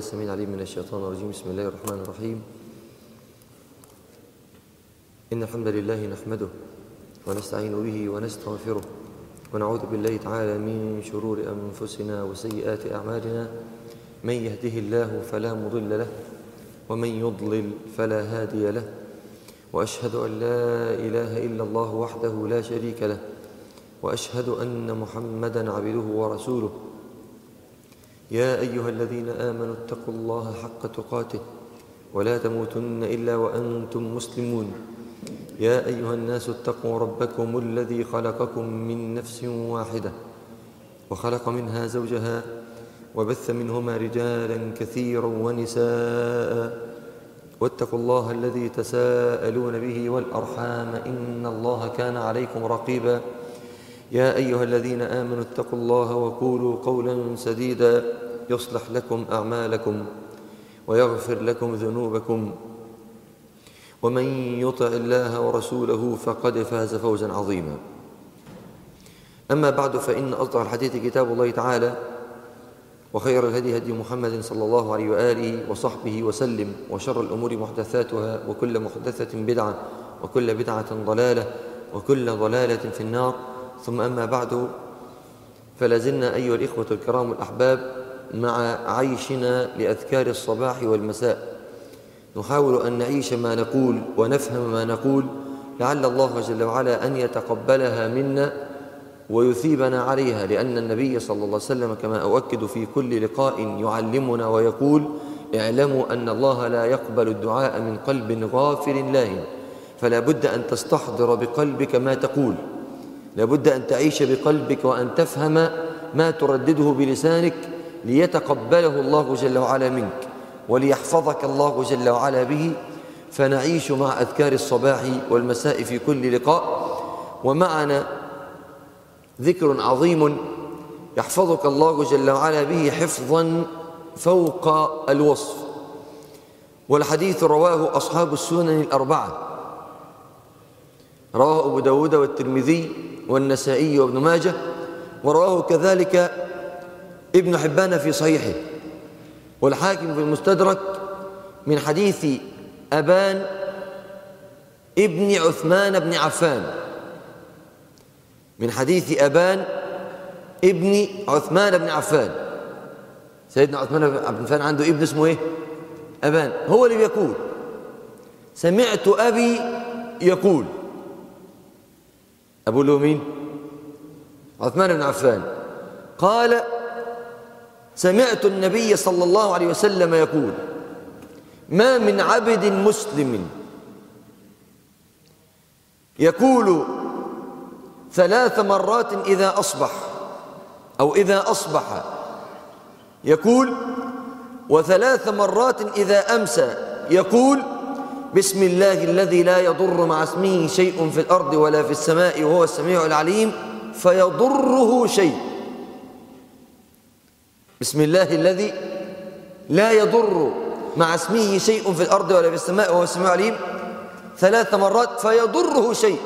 السميع العليم من الشيطان الرجيم بسم الله الرحمن الرحيم إن الحمد لله نحمده ونستعين به ونستغفره ونعوذ بالله تعالى من شرور أنفسنا وسيئات أعمالنا من يهده الله فلا مضل له ومن يضلل فلا هادي له وأشهد أن لا إله إلا الله وحده لا شريك له وأشهد أن محمدا عبده ورسوله يا أيها الذين آمنوا اتقوا الله حق تقاته ولا تموتن إلا وأنتم مسلمون يا أيها الناس اتقوا ربكم الذي خلقكم من نفس واحدة وخلق منها زوجها وبث منهما رجالا كثيرا ونساء واتقوا الله الذي تساءلون به والأرحام إن الله كان عليكم رقيبا يا أيها الذين آمنوا اتقوا الله وقولوا قولا سديدا يصلح لكم أعمالكم ويغفر لكم ذنوبكم ومن يطع الله ورسوله فقد فاز فوزا عظيما أما بعد فإن أصدق الحديث كتاب الله تعالى وخير الهدي هدي محمد صلى الله عليه وآله وصحبه وسلم وشر الأمور محدثاتها وكل محدثة بدعة وكل بدعة ضلالة وكل ضلالة في النار ثم أما بعد فلازلنا أيها الإخوة الكرام الأحباب مع عيشنا لأذكار الصباح والمساء نحاول أن نعيش ما نقول ونفهم ما نقول لعل الله جل وعلا أن يتقبلها منا ويثيبنا عليها لأن النبي صلى الله عليه وسلم كما أؤكد في كل لقاء يعلمنا ويقول اعلموا أن الله لا يقبل الدعاء من قلب غافل لاهٍ فلا بد أن تستحضر بقلبك ما تقول لابد أن تعيش بقلبك وأن تفهم ما تردده بلسانك ليتقبله الله جل وعلا منك وليحفظك الله جل وعلا به فنعيش مع أذكار الصباح والمساء في كل لقاء ومعنا ذكر عظيم يحفظك الله جل وعلا به حفظا فوق الوصف والحديث رواه أصحاب السنن الأربعة رواه أبو داود والترمذي والنسائي وابن ماجه ورواه كذلك ابن حبان في صحيحه والحاكم في المستدرك من حديث أبان ابن عثمان بن عفان من حديث أبان ابن عثمان بن عفان سيدنا عثمان بن عفان عنده ابن اسمه ايه أبان هو اللي بيقول سمعت أبي يقول أبو له مين عثمان بن عفان قال سمعت النبي صلى الله عليه وسلم يقول ما من عبد مسلم يقول ثلاث مرات إذا أصبح أو إذا أصبح يقول وثلاث مرات إذا أمسى يقول بسم الله الذي لا يضر مع اسمه شيء في الأرض ولا في السماء وهو السميع العليم فيضره شيء بسم الله الذي لا يضر مع اسمه شيء في الأرض ولا في السماء وهو السميع العليم ثلاث مرات فيضره شيء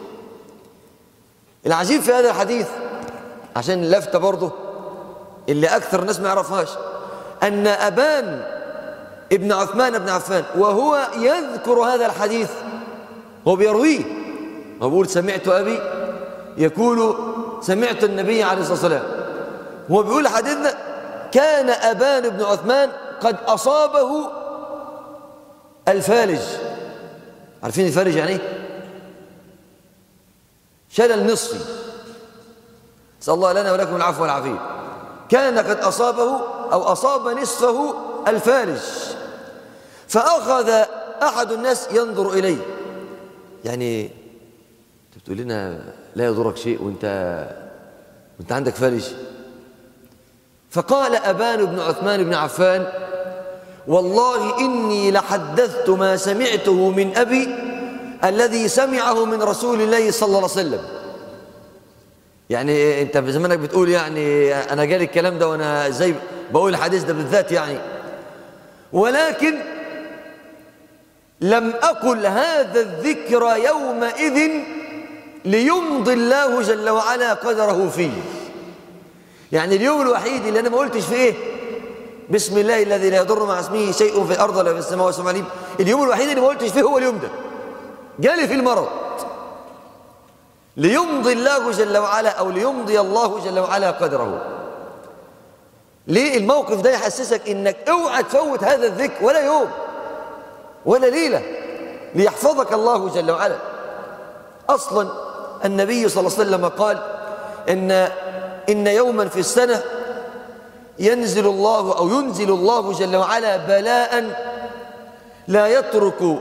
العجيب في هذا الحديث عشان اللفتة برضه اللي أكثر الناس ما يعرفهاش أن أبان ابن عثمان بن عفان وهو يذكر هذا الحديث هو بيرويه هو بيقول سمعت أبي يقول سمعت النبي عليه الصلاة والسلام هو بيقول حديثنا كان أبان بن عثمان قد أصابه الفالج عارفين الفالج يعني ايه شلل نصفي نسأل الله لنا ولكم العفو والعافية كان قد أصابه أو أصاب نصفه الفالج فأخذ أحد الناس ينظر إليه يعني أنت بتقول لنا لا يضرك شيء وأنت وأنت عندك فالج فقال أبان بن عثمان بن عفان والله إني لحدثت ما سمعته من أبي الذي سمعه من رسول الله صلى الله عليه وسلم يعني أنت في زمانك بتقول يعني أنا جالي الكلام ده وأنا زي بقول الحديث ده بالذات يعني ولكن لم أقل هذا الذكر يومئذ ليمضي الله جل وعلا قدره فيه يعني اليوم الوحيد اللي أنا ما قلتش فيه إيه بسم الله الذي لا يضر مع اسمه شيء في الارض ولا في السماء والسماء عليم اليوم الوحيد اللي ما قلتش فيه هو اليوم ده جالي في المرض ليمضي الله جل وعلا او ليمضي الله جل وعلا قدره ليه الموقف ده يحسسك انك اوعى تفوت هذا الذكر ولا يوم ولا ليله ليحفظك الله جل وعلا اصلا النبي صلى الله عليه وسلم قال ان ان يوما في السنه ينزل الله او ينزل الله جل وعلا بلاء لا يترك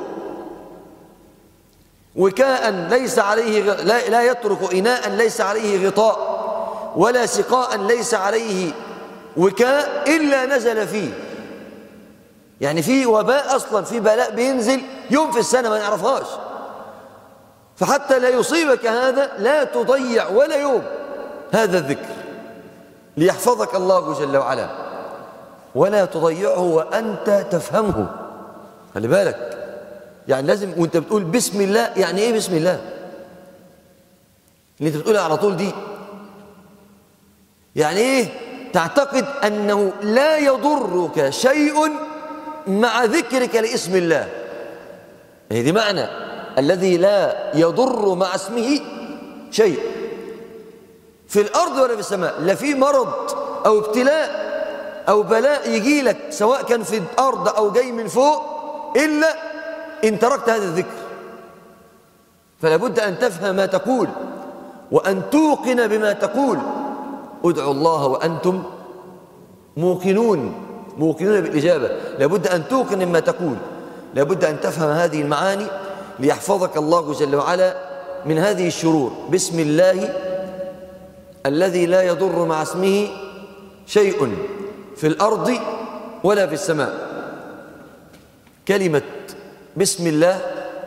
وكاء ليس عليه غ... لا, لا يترك إناء ليس عليه غطاء ولا سقاء ليس عليه وكاء إلا نزل فيه يعني في وباء أصلا في بلاء بينزل يوم في السنة ما نعرفهاش فحتى لا يصيبك هذا لا تضيع ولا يوم هذا الذكر ليحفظك الله جل وعلا ولا تضيعه وأنت تفهمه خلي بالك يعني لازم وانت بتقول بسم الله يعني ايه بسم الله اللي انت بتقولها على طول دي يعني ايه تعتقد انه لا يضرك شيء مع ذكرك لاسم الله هي دي معنى الذي لا يضر مع اسمه شيء في الارض ولا في السماء لا في مرض او ابتلاء او بلاء يجي لك سواء كان في الارض او جاي من فوق الا إن تركت هذا الذكر فلا بد أن تفهم ما تقول وأن توقن بما تقول ادعوا الله وأنتم موقنون موقنون بالإجابة لابد أن توقن ما تقول لابد أن تفهم هذه المعاني ليحفظك الله جل وعلا من هذه الشرور بسم الله الذي لا يضر مع اسمه شيء في الأرض ولا في السماء كلمة بسم الله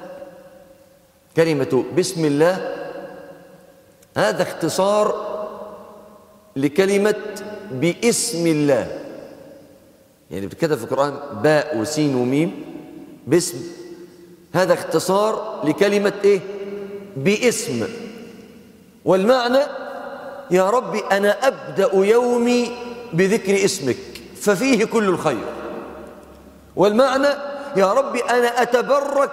كلمة بسم الله هذا اختصار لكلمة باسم الله يعني بتكتب في القرآن باء وسين وميم باسم هذا اختصار لكلمة ايه باسم والمعنى يا ربي أنا أبدأ يومي بذكر اسمك ففيه كل الخير والمعنى يا ربي أنا أتبرك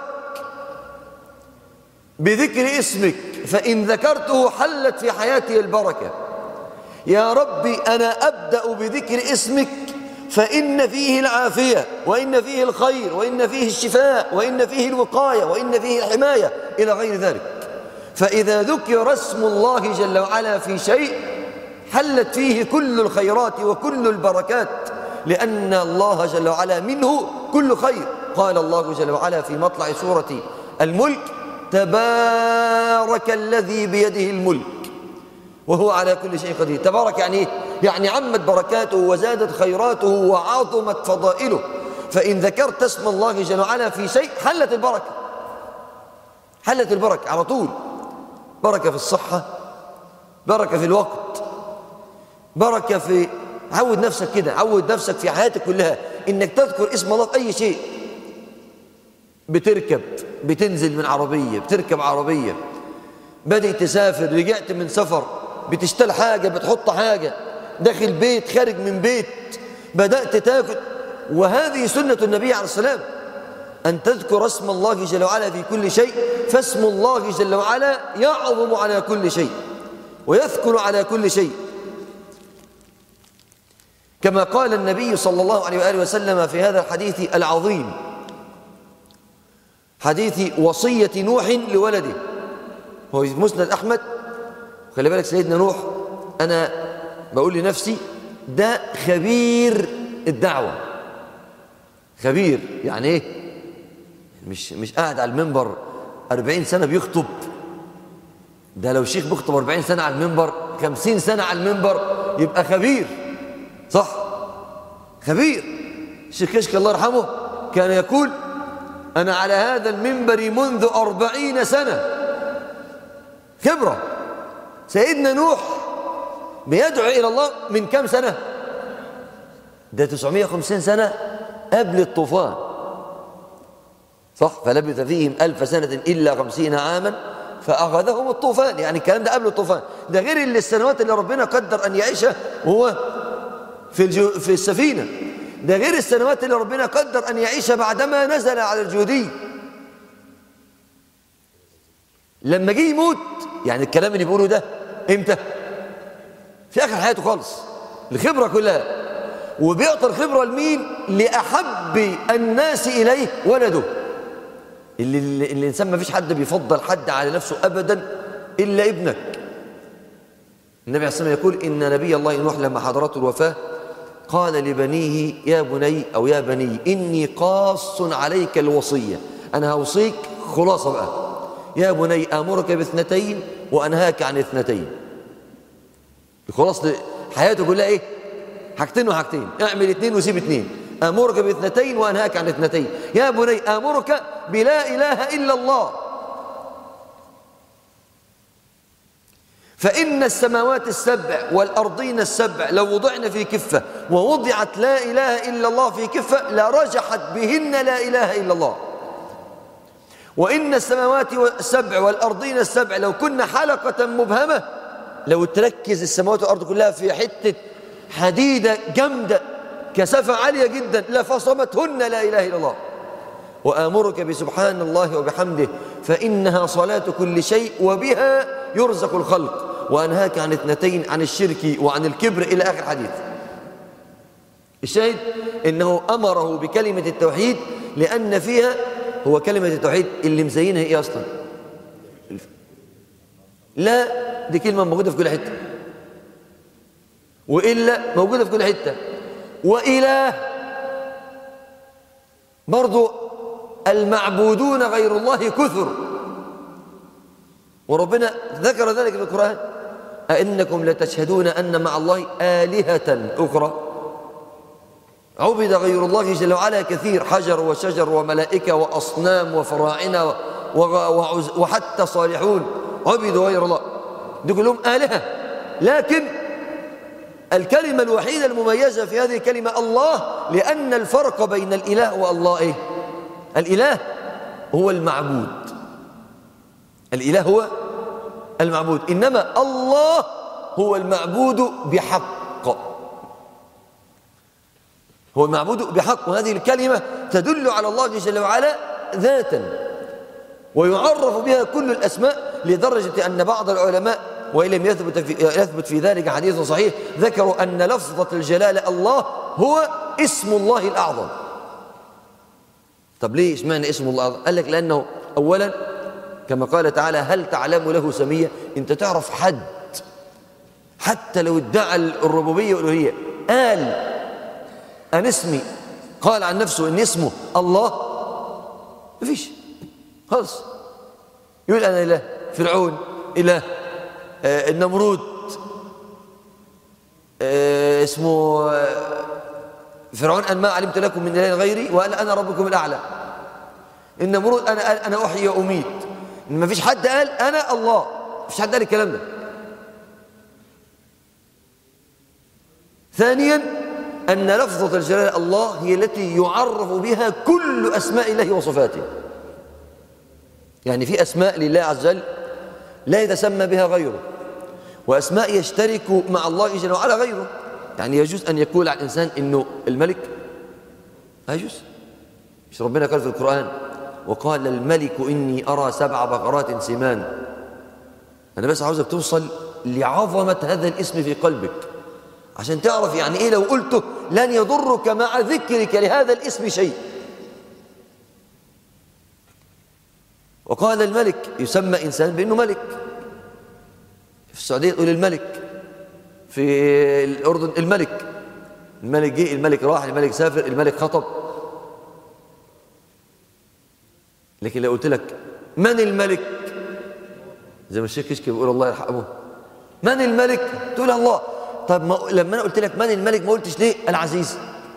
بذكر اسمك فإن ذكرته حلت في حياتي البركة يا ربي أنا أبدأ بذكر اسمك فإن فيه العافية وإن فيه الخير وإن فيه الشفاء وإن فيه الوقاية وإن فيه الحماية إلى غير ذلك فإذا ذكر اسم الله جل وعلا في شيء حلت فيه كل الخيرات وكل البركات لأن الله جل وعلا منه كل خير قال الله جل وعلا في مطلع سورة الملك تبارك الذي بيده الملك وهو على كل شيء قدير تبارك يعني ايه يعني عمت بركاته وزادت خيراته وعظمت فضائله فإن ذكرت اسم الله جل وعلا في شيء حلت البركة حلت البركة على طول بركة في الصحة بركة في الوقت بركة في عود نفسك كده عود نفسك في حياتك كلها انك تذكر اسم الله في اي شيء بتركب بتنزل من عربية بتركب عربية بدأت تسافر رجعت من سفر بتشتري حاجة بتحط حاجة داخل بيت خارج من بيت بدأت تاكل وهذه سنة النبي عليه السلام أن تذكر اسم الله جل وعلا في كل شيء فاسم الله جل وعلا يعظم على كل شيء ويذكر على كل شيء كما قال النبي صلى الله عليه وآله وسلم في هذا الحديث العظيم حديث وصية نوح لولده هو في مسند أحمد خلي بالك سيدنا نوح أنا بقول لنفسي ده خبير الدعوة خبير يعني إيه مش مش قاعد على المنبر أربعين سنة بيخطب ده لو شيخ بيخطب أربعين سنة على المنبر خمسين سنة على المنبر يبقى خبير صح خبير الشيخ كشك الله يرحمه كان يقول أنا على هذا المنبر منذ أربعين سنة خبرة سيدنا نوح بيدعو إلى الله من كم سنة ده 950 سنة قبل الطوفان صح فلبث فيهم ألف سنة إلا خمسين عاما فأخذهم الطوفان يعني الكلام ده قبل الطوفان ده غير اللي السنوات اللي ربنا قدر أن يعيشها وهو في, الجو في السفينة ده غير السنوات اللي ربنا قدر أن يعيش بعدما نزل على الجودي لما جه يموت يعني الكلام اللي بيقوله ده امتى في آخر حياته خالص الخبرة كلها وبيعطي الخبرة لمين لأحب الناس إليه ولده اللي, اللي الإنسان ما فيش حد بيفضل حد على نفسه أبدا إلا ابنك النبي عليه الصلاة والسلام يقول إن نبي الله نوح لما حضرته الوفاة قال لبنيه يا بني أو يا بني إني قاص عليك الوصية أنا هوصيك خلاصة بقى يا بني آمرك باثنتين وأنهاك عن اثنتين خلاصة حياته كلها إيه حاجتين وحاجتين اعمل اثنين وسيب اثنين آمرك باثنتين وأنهاك عن اثنتين يا بني آمرك بلا إله إلا الله فإن السماوات السبع والأرضين السبع لو وضعن في كفة ووضعت لا إله إلا الله في كفة لرجحت بهن لا إله إلا الله وإن السماوات السبع والأرضين السبع لو كنا حلقة مبهمة لو تركز السماوات والأرض كلها في حتة حديدة جامدة كثافة عالية جدا لفصمتهن لا إله إلا الله وآمرك بسبحان الله وبحمده فإنها صلاة كل شيء وبها يرزق الخلق وأنهاك عن اثنتين عن الشرك وعن الكبر إلى آخر حديث الشاهد إنه أمره بكلمة التوحيد لأن فيها هو كلمة التوحيد اللي مزينها إيه أصلا لا دي كلمة موجودة في كل حتة وإلا موجودة في كل حتة وإله برضو المعبودون غير الله كثر وربنا ذكر ذلك في القرآن أئنكم لتشهدون أن مع الله آلهة أخرى عبد غير الله جل وعلا كثير حجر وشجر وملائكة وأصنام وفراعنة وحتى صالحون عبدوا غير الله دي كلهم آلهة لكن الكلمة الوحيدة المميزة في هذه الكلمة الله لأن الفرق بين الإله والله إيه؟ الإله هو المعبود الإله هو المعبود إنما الله هو المعبود بحق هو المعبود بحق وهذه الكلمة تدل على الله جل وعلا ذاتا ويعرف بها كل الأسماء لدرجة أن بعض العلماء وإن لم يثبت في, يثبت في ذلك حديث صحيح ذكروا أن لفظة الجلالة الله هو اسم الله الأعظم طب ليه اشمعنى اسم الله الأعظم قال لك لأنه أولا كما قال تعالى هل تعلم له سمية انت تعرف حد حتى لو ادعى الربوبية والألوهية قال أن اسمي قال عن نفسه أن اسمه الله مفيش خلاص يقول أنا إله فرعون إله آه النمرود آه اسمه آه فرعون أن ما علمت لكم من إله غيري وقال أنا ربكم الأعلى النمرود أنا أنا أحيي وأميت ما فيش حد قال أنا الله ما فيش حد قال الكلام ده ثانيا أن لفظة الجلالة الله هي التي يعرف بها كل أسماء الله وصفاته يعني في أسماء لله عز وجل لا يتسمى بها غيره وأسماء يشترك مع الله جل وعلا غيره يعني يجوز أن يقول على الإنسان إنه الملك لا يجوز مش ربنا قال في القرآن وقال الملك إني أرى سبع بقرات سمان أنا بس عاوزك توصل لعظمة هذا الاسم في قلبك عشان تعرف يعني إيه لو قلته لن يضرك مع ذكرك لهذا الاسم شيء وقال الملك يسمى إنسان بأنه ملك في السعودية تقول الملك في الأردن الملك الملك جه الملك راح الملك سافر الملك خطب لكن لو قلت لك من الملك زي ما الشيخ كشكي بيقول الله يرحمه من الملك تقول الله طب ما لما انا قلت لك من الملك ما قلتش ليه العزيز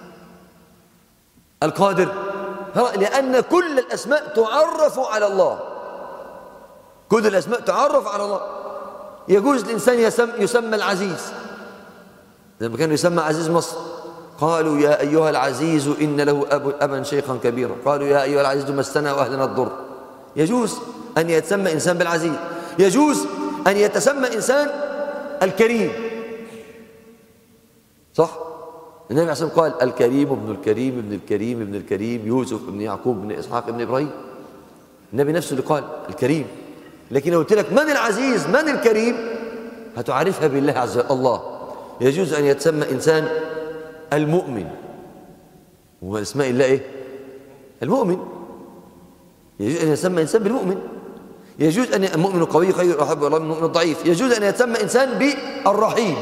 القادر لأن كل الأسماء تعرف على الله كل الأسماء تعرف على الله يجوز الإنسان يسمى, يسمى العزيز زي ما كان يسمى عزيز مصر قالوا يا أيها العزيز إن له أب أبا شيخا كبيرا قالوا يا أيها العزيز مسنا وأهلنا الضر يجوز أن يتسمى إنسان بالعزيز يجوز أن يتسمى إنسان الكريم صح النبي عليه الصلاة والسلام قال الكريم ابن الكريم ابن الكريم ابن الكريم يوسف ابن يعقوب ابن إسحاق ابن إبراهيم النبي نفسه اللي قال الكريم لكن لو قلت لك من العزيز من الكريم هتعرفها بالله عز وجل الله يجوز أن يتسمى إنسان المؤمن ومن اسماء الله إيه المؤمن يجوز أن يسمى إنسان بالمؤمن يجوز أن المؤمن القوي خير أحب الله من المؤمن الضعيف يجوز أن يتسمى إنسان بالرحيم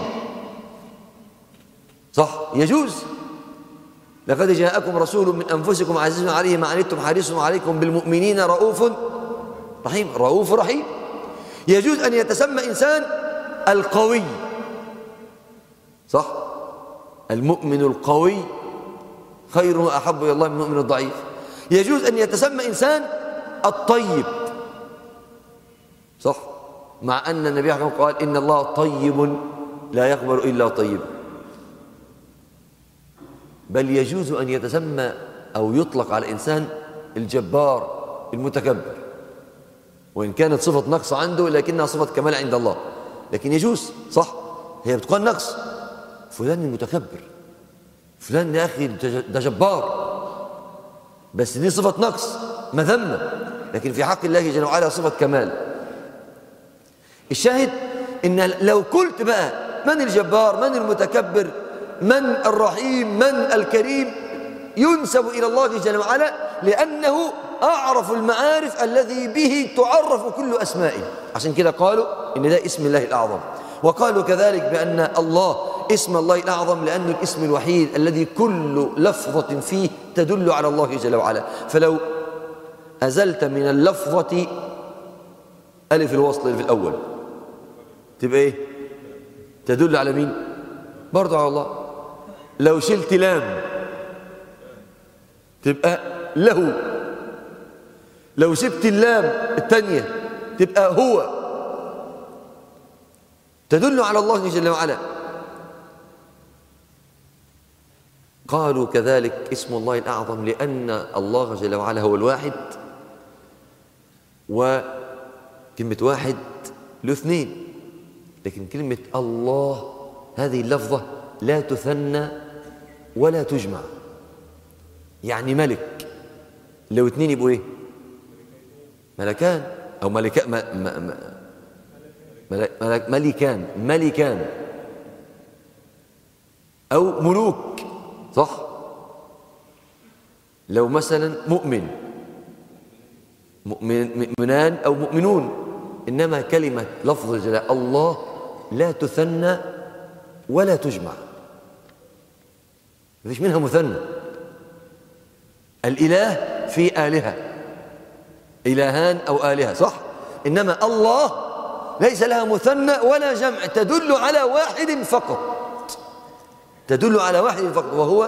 صح يجوز لقد جاءكم رسول من أنفسكم عزيز عليه ما عنتم حريص عليكم بالمؤمنين رؤوف رحيم رؤوف رحيم يجوز أن يتسمى إنسان القوي صح المؤمن القوي خير وأحب إلى الله من المؤمن الضعيف يجوز أن يتسمى إنسان الطيب صح مع أن النبي عليه قال إن الله طيب لا يقبل إلا طيب بل يجوز أن يتسمى أو يطلق على إنسان الجبار المتكبر وإن كانت صفة نقص عنده لكنها صفة كمال عند الله لكن يجوز صح هي بتقال نقص فلان المتكبر فلان يا أخي ده جبار بس دي صفة نقص مذمة لكن في حق الله جل وعلا صفة كمال الشاهد إن لو قلت بقى من الجبار من المتكبر من الرحيم من الكريم ينسب إلى الله جل وعلا لأنه أعرف المعارف الذي به تعرف كل أسمائه عشان كده قالوا إن ده اسم الله الأعظم وقالوا كذلك بأن الله اسم الله الأعظم لأنه الاسم الوحيد الذي كل لفظة فيه تدل على الله جل وعلا فلو أزلت من اللفظة ألف الوصل في الأول تبقى إيه تدل على مين برضو على الله لو شلت لام تبقى له لو سبت اللام الثانية تبقى هو تدل على الله جل وعلا قالوا كذلك اسم الله الأعظم لأن الله جل وعلا هو الواحد وكلمة واحد له اثنين لكن كلمة الله هذه اللفظة لا تثنى ولا تجمع يعني ملك لو اثنين يبقوا ايه ملكان او ملكان ملك ملكان ملكان او ملوك صح لو مثلا مؤمن مؤمنان او مؤمنون انما كلمه لفظ الجلال الله لا تثنى ولا تجمع مفيش منها مثنى الإله في آلهة إلهان أو آلهة صح إنما الله ليس لها مثنى ولا جمع تدل على واحد فقط تدل على واحد فقط وهو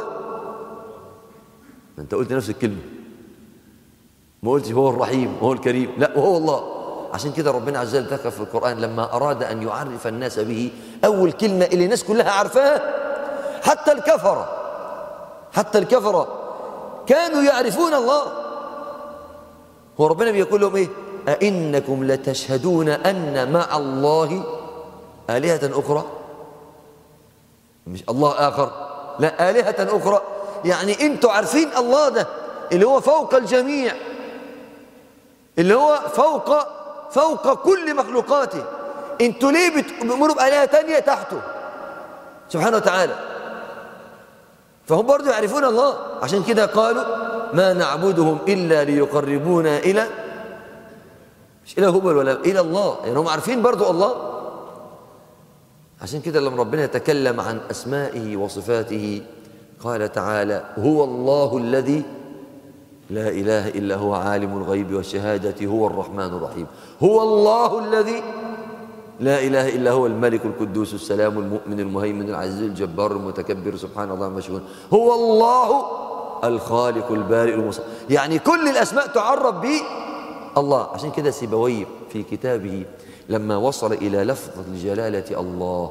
أنت قلت نفس الكلمة ما قلتش هو الرحيم وهو الكريم لا وهو الله عشان كده ربنا عز وجل ذكر في القرآن لما أراد أن يعرف الناس به أول كلمة اللي الناس كلها عارفاها حتى الكفرة حتى الكفرة كانوا يعرفون الله هو ربنا بيقول لهم إيه أئنكم لتشهدون أن مع الله آلهة أخرى مش الله آخر لا آلهة أخرى يعني أنتوا عارفين الله ده اللي هو فوق الجميع اللي هو فوق فوق كل مخلوقاته انتوا ليه بتأمروا بآلهة تانية تحته سبحانه وتعالى فهم برضو يعرفون الله عشان كده قالوا ما نعبدهم إلا ليقربونا إلى مش إلى هبل ولا إلى الله يعني هم عارفين برضو الله عشان كده لما ربنا يتكلم عن أسمائه وصفاته قال تعالى هو الله الذي لا إله إلا هو عالم الغيب والشهادة هو الرحمن الرحيم هو الله الذي لا إله إلا هو الملك القدوس السلام المؤمن المهيمن العزيز الجبار المتكبر سبحان الله مشهور هو الله الخالق البارئ المصور يعني كل الأسماء تعرف به الله عشان كده سيبويه في كتابه لما وصل إلى لفظ الجلالة الله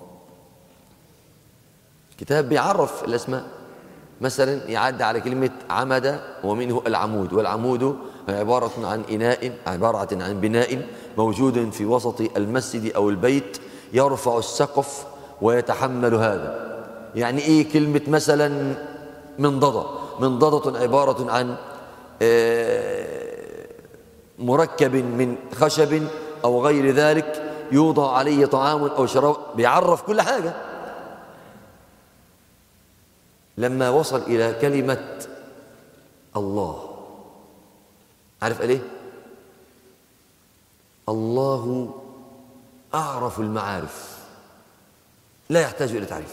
كتاب بيعرف الأسماء مثلا يعد على كلمة عمد ومنه العمود والعمود عبارة عن إناء عبارة عن بناء موجود في وسط المسجد أو البيت يرفع السقف ويتحمل هذا يعني ايه كلمة مثلا منضدة منضدة عبارة عن آه، مركب من خشب أو غير ذلك يوضع عليه طعام أو شراب بيعرف كل حاجة لما وصل إلى كلمة الله عارف قال ايه الله أعرف المعارف لا يحتاج إلى تعريف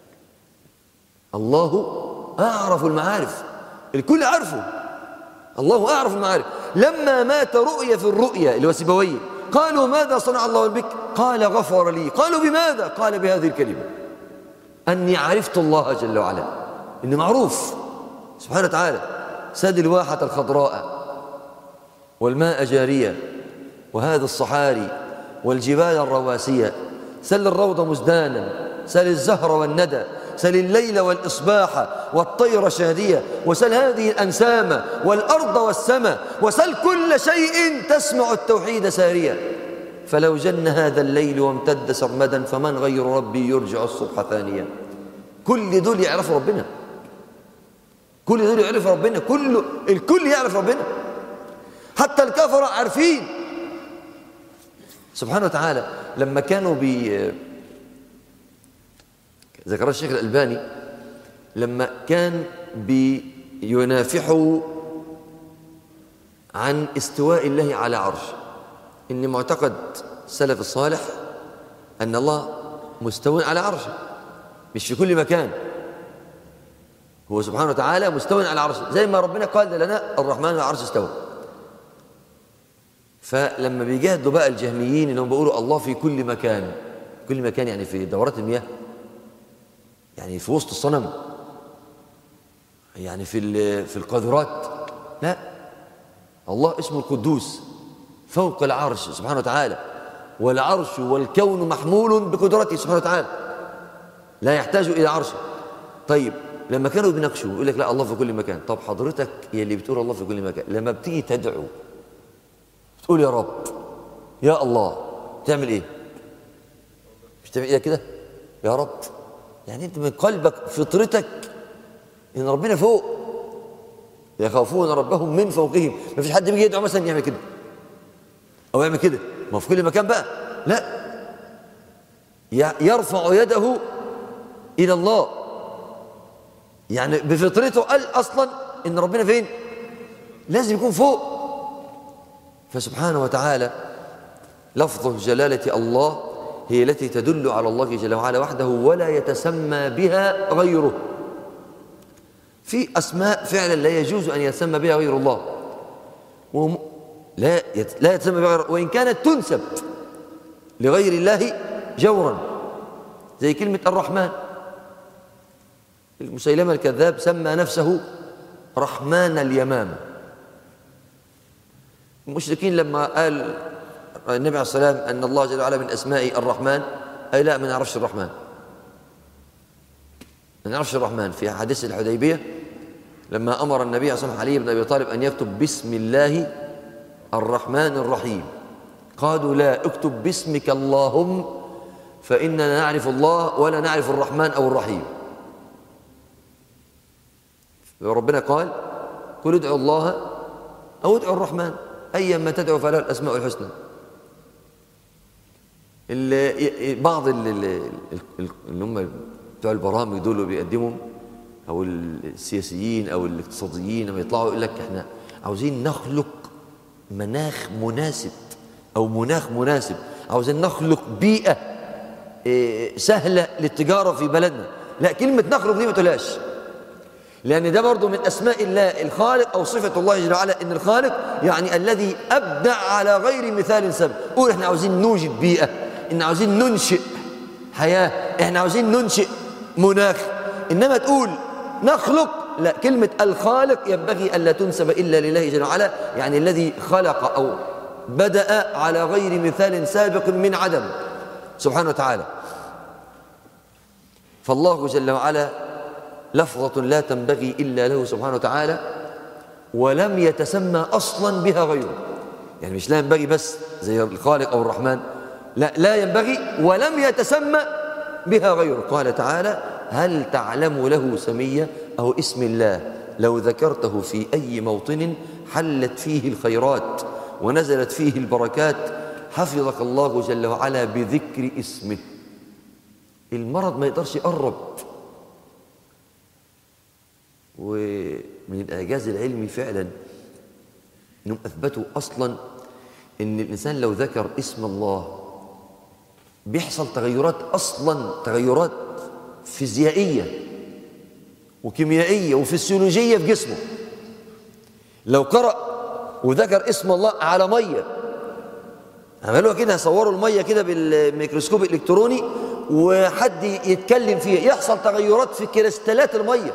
الله أعرف المعارف الكل عارفه الله أعرف المعارف لما مات رؤية في الرؤيا اللي هو سيبويه قالوا ماذا صنع الله بك قال غفر لي قالوا بماذا قال بهذه الكلمة أني عرفت الله جل وعلا إنه معروف سبحانه وتعالى سد الواحة الخضراء والماء جارية وهذا الصحاري والجبال الرواسية سل الروض مزدانا سل الزهر والندى سل الليل والإصباح والطير شادية وسل هذه الأنسام والأرض والسماء وسل كل شيء تسمع التوحيد ساريا فلو جن هذا الليل وامتد سرمدا فمن غير ربي يرجع الصبح ثانيا كل دول يعرفوا ربنا كل دول يعرف ربنا كل الكل يعرف ربنا حتى الكفرة عارفين سبحانه وتعالى لما كانوا بي ذكر الشيخ الألباني لما كان بينافحوا عن استواء الله على عرش إن معتقد السلف الصالح أن الله مستوى على عرشه مش في كل مكان هو سبحانه وتعالى مستوى على عرشه زي ما ربنا قال لنا الرحمن على العرش استوى فلما بيجاهدوا بقى الجهميين انهم بيقولوا الله في كل مكان كل مكان يعني في دورات المياه يعني في وسط الصنم يعني في في القاذورات لا الله اسمه القدوس فوق العرش سبحانه وتعالى والعرش والكون محمول بقدرته سبحانه وتعالى لا يحتاج الى عرشه طيب لما كانوا بيناقشوا يقول لك لا الله في كل مكان طب حضرتك يا اللي بتقول الله في كل مكان لما بتيجي تدعو تقول يا رب يا الله تعمل ايه مش تعمل ايه كده يا رب يعني انت من قلبك فطرتك ان ربنا فوق يخافون ربهم من فوقهم ما فيش حد بيجي يدعو مثلا يعمل كده او يعمل كده ما في كل مكان بقى لا يرفع يده الى الله يعني بفطرته قال اصلا ان ربنا فين لازم يكون فوق فسبحانه وتعالى لفظ جلالة الله هي التي تدل على الله جل وعلا وحده ولا يتسمى بها غيره في أسماء فعلا لا يجوز أن يتسمى بها غير الله وم... لا يت... لا يتسمى بها غير وإن كانت تنسب لغير الله جورا زي كلمة الرحمن المسيلمة الكذاب سمى نفسه رحمن اليمامه المشركين لما قال النبي عليه الصلاة والسلام أن الله جل وعلا من أسماء الرحمن أي لا ما نعرفش الرحمن ما نعرفش الرحمن في حديث الحديبية لما أمر النبي عليه الصلاة والسلام علي بن أبي طالب أن يكتب بسم الله الرحمن الرحيم قالوا لا اكتب باسمك اللهم فإننا نعرف الله ولا نعرف الرحمن أو الرحيم ربنا قال قل ادعوا الله أو ادعوا الرحمن أيا ما تدعو فله الأسماء الحسنى اللي بعض اللي هم بتوع البرامج دول بيقدموا أو السياسيين أو الاقتصاديين لما يطلعوا يقول لك احنا عاوزين نخلق مناخ مناسب أو مناخ مناسب عاوزين نخلق بيئة إيه، سهلة للتجارة في بلدنا لا كلمة نخلق دي ما تقولهاش لأن ده برضو من أسماء الله الخالق أو صفة الله جل وعلا إن الخالق يعني الذي أبدع على غير مثال سبب قول إحنا عاوزين نوجد بيئة إحنا عاوزين ننشئ حياة إحنا عاوزين ننشئ مناخ إنما تقول نخلق لا كلمة الخالق ينبغي ألا تنسب إلا لله جل وعلا يعني الذي خلق أو بدأ على غير مثال سابق من عدم سبحانه وتعالى فالله جل وعلا لفظة لا تنبغي إلا له سبحانه وتعالى ولم يتسمى أصلا بها غيره يعني مش لا ينبغي بس زي الخالق أو الرحمن لا لا ينبغي ولم يتسمى بها غيره قال تعالى هل تعلم له سمية أو اسم الله لو ذكرته في أي موطن حلت فيه الخيرات ونزلت فيه البركات حفظك الله جل وعلا بذكر اسمه المرض ما يقدرش يقرب ومن الإعجاز العلمي فعلا أنهم أثبتوا أصلا أن الإنسان لو ذكر اسم الله بيحصل تغيرات أصلا تغيرات فيزيائية وكيميائية وفسيولوجية في جسمه لو قرأ وذكر اسم الله على مية عملوها كده صوروا المية كده بالميكروسكوب الإلكتروني وحد يتكلم فيها يحصل تغيرات في كريستالات المية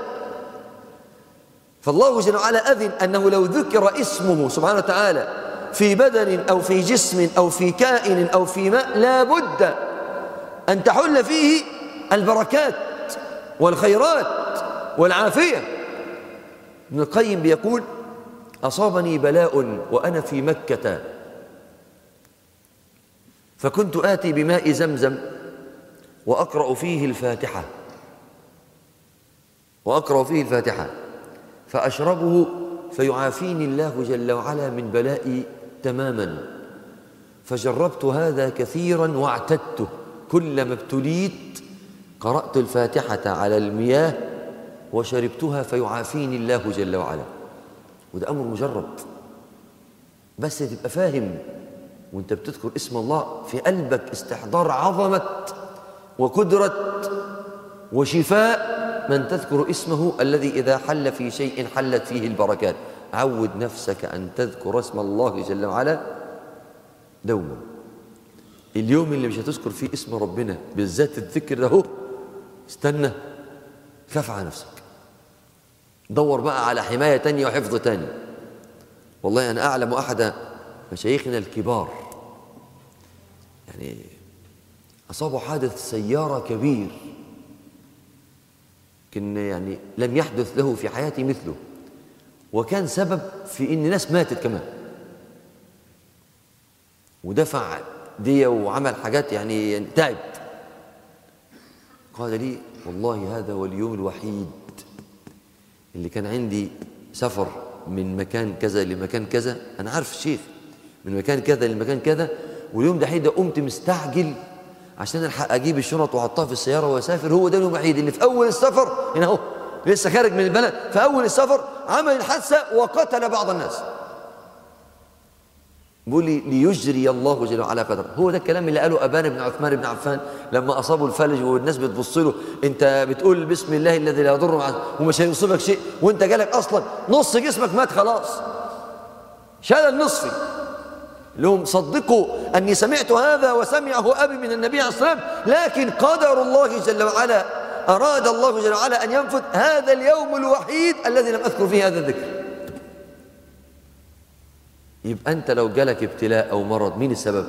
فالله جل وعلا أذن أنه لو ذكر اسمه سبحانه وتعالى في بدن أو في جسم أو في كائن أو في ماء لا بد أن تحل فيه البركات والخيرات والعافية ابن القيم بيقول أصابني بلاء وأنا في مكة فكنت آتي بماء زمزم وأقرأ فيه الفاتحة وأقرأ فيه الفاتحة فأشربه فيعافيني الله جل وعلا من بلائي تماما فجربت هذا كثيرا واعتدته كلما ابتليت قرأت الفاتحة على المياه وشربتها فيعافيني الله جل وعلا وده أمر مجرب بس تبقى فاهم وانت بتذكر اسم الله في قلبك استحضار عظمة وقدرة وشفاء من تذكر اسمه الذي إذا حل في شيء حلت فيه البركات عود نفسك أن تذكر اسم الله جل وعلا دوما اليوم اللي مش هتذكر فيه اسم ربنا بالذات الذكر ده هو استنى خاف على نفسك دور بقى على حماية تانية وحفظ تاني والله أنا أعلم أحد مشايخنا الكبار يعني أصابه حادث سيارة كبير كان يعني لم يحدث له في حياته مثله وكان سبب في ان ناس ماتت كمان ودفع دية وعمل حاجات يعني, يعني تعب قال لي والله هذا هو اليوم الوحيد اللي كان عندي سفر من مكان كذا لمكان كذا انا عارف الشيخ من مكان كذا لمكان كذا واليوم ده حين قمت مستعجل عشان الحق اجيب الشنط واحطها في السياره واسافر هو ده اليوم الوحيد اللي في اول السفر هنا اهو لسه خارج من البلد في اول السفر عمل الحادثه وقتل بعض الناس بيقول لي ليجري الله جل وعلا قدره هو ده الكلام اللي قاله ابان بن عثمان بن عفان لما اصابه الفلج والناس بتبص له انت بتقول بسم الله الذي لا يضر مع ومش هيصيبك شيء وانت جالك اصلا نص جسمك مات خلاص شلل نصفي لهم صدقوا أني سمعت هذا وسمعه أبي من النبي عليه الصلاة والسلام لكن قدر الله جل وعلا أراد الله جل وعلا أن ينفذ هذا اليوم الوحيد الذي لم أذكر فيه هذا الذكر يبقى أنت لو جالك ابتلاء أو مرض مين السبب؟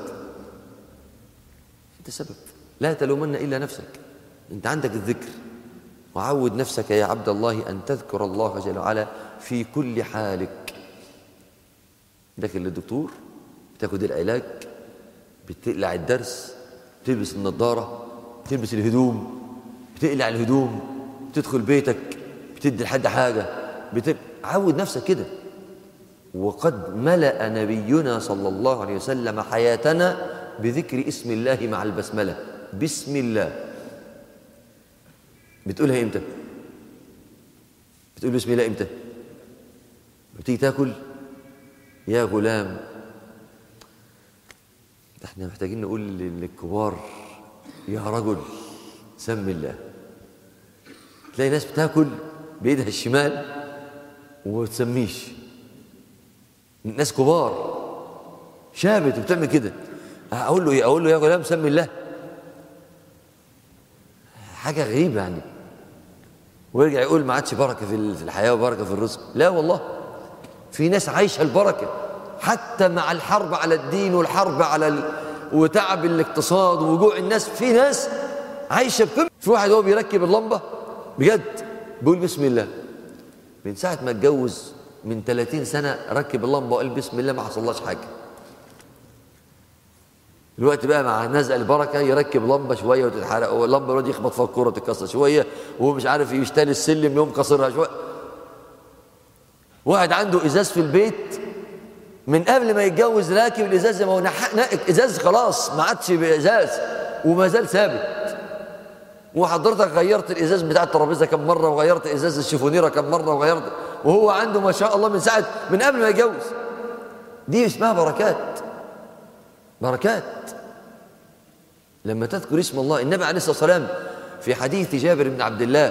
أنت السبب لا تلومن إلا نفسك أنت عندك الذكر وعود نفسك يا عبد الله أن تذكر الله جل وعلا في كل حالك لكن للدكتور بتاخد العلاج بتقلع الدرس بتلبس النظارة بتلبس الهدوم بتقلع الهدوم بتدخل بيتك بتدي لحد حاجة بت... عود نفسك كده وقد ملأ نبينا صلى الله عليه وسلم حياتنا بذكر اسم الله مع البسملة بسم الله بتقولها امتى بتقول بسم الله امتى بتيجي تاكل يا غلام ده احنا محتاجين نقول للكبار يا رجل سم الله تلاقي ناس بتاكل بايدها الشمال وما تسميش ناس كبار شابت وبتعمل كده اقول له ايه اقول له يا غلام سمي الله حاجه غريبه يعني ويرجع يقول ما عادش بركه في الحياه وبركه في الرزق لا والله في ناس عايشه البركه حتى مع الحرب على الدين والحرب على ال... وتعب الاقتصاد ووجوع الناس في ناس عايشه بكم في واحد هو بيركب اللمبه بجد بيقول بسم الله من ساعه ما اتجوز من 30 سنه ركب اللمبه وقال بسم الله ما حصلهاش حاجه الوقت بقى مع نزع البركة يركب لمبة شوية وتتحرق واللمبة الواد يخبط فيها الكورة تتكسر شوية وهو مش عارف يشتري السلم يوم كسرها شوية واحد عنده إزاز في البيت من قبل ما يتجوز راكب الإزاز زي ما هو نح... نق- إزاز خلاص ما عادش بإزاز وما زال ثابت وحضرتك غيرت الإزاز بتاع الترابيزة كم مرة وغيرت إزاز الشيفونيرة كم مرة وغيرت وهو عنده ما شاء الله من ساعة من قبل ما يتجوز دي اسمها بركات بركات لما تذكر اسم الله النبي عليه الصلاة والسلام في حديث جابر بن عبد الله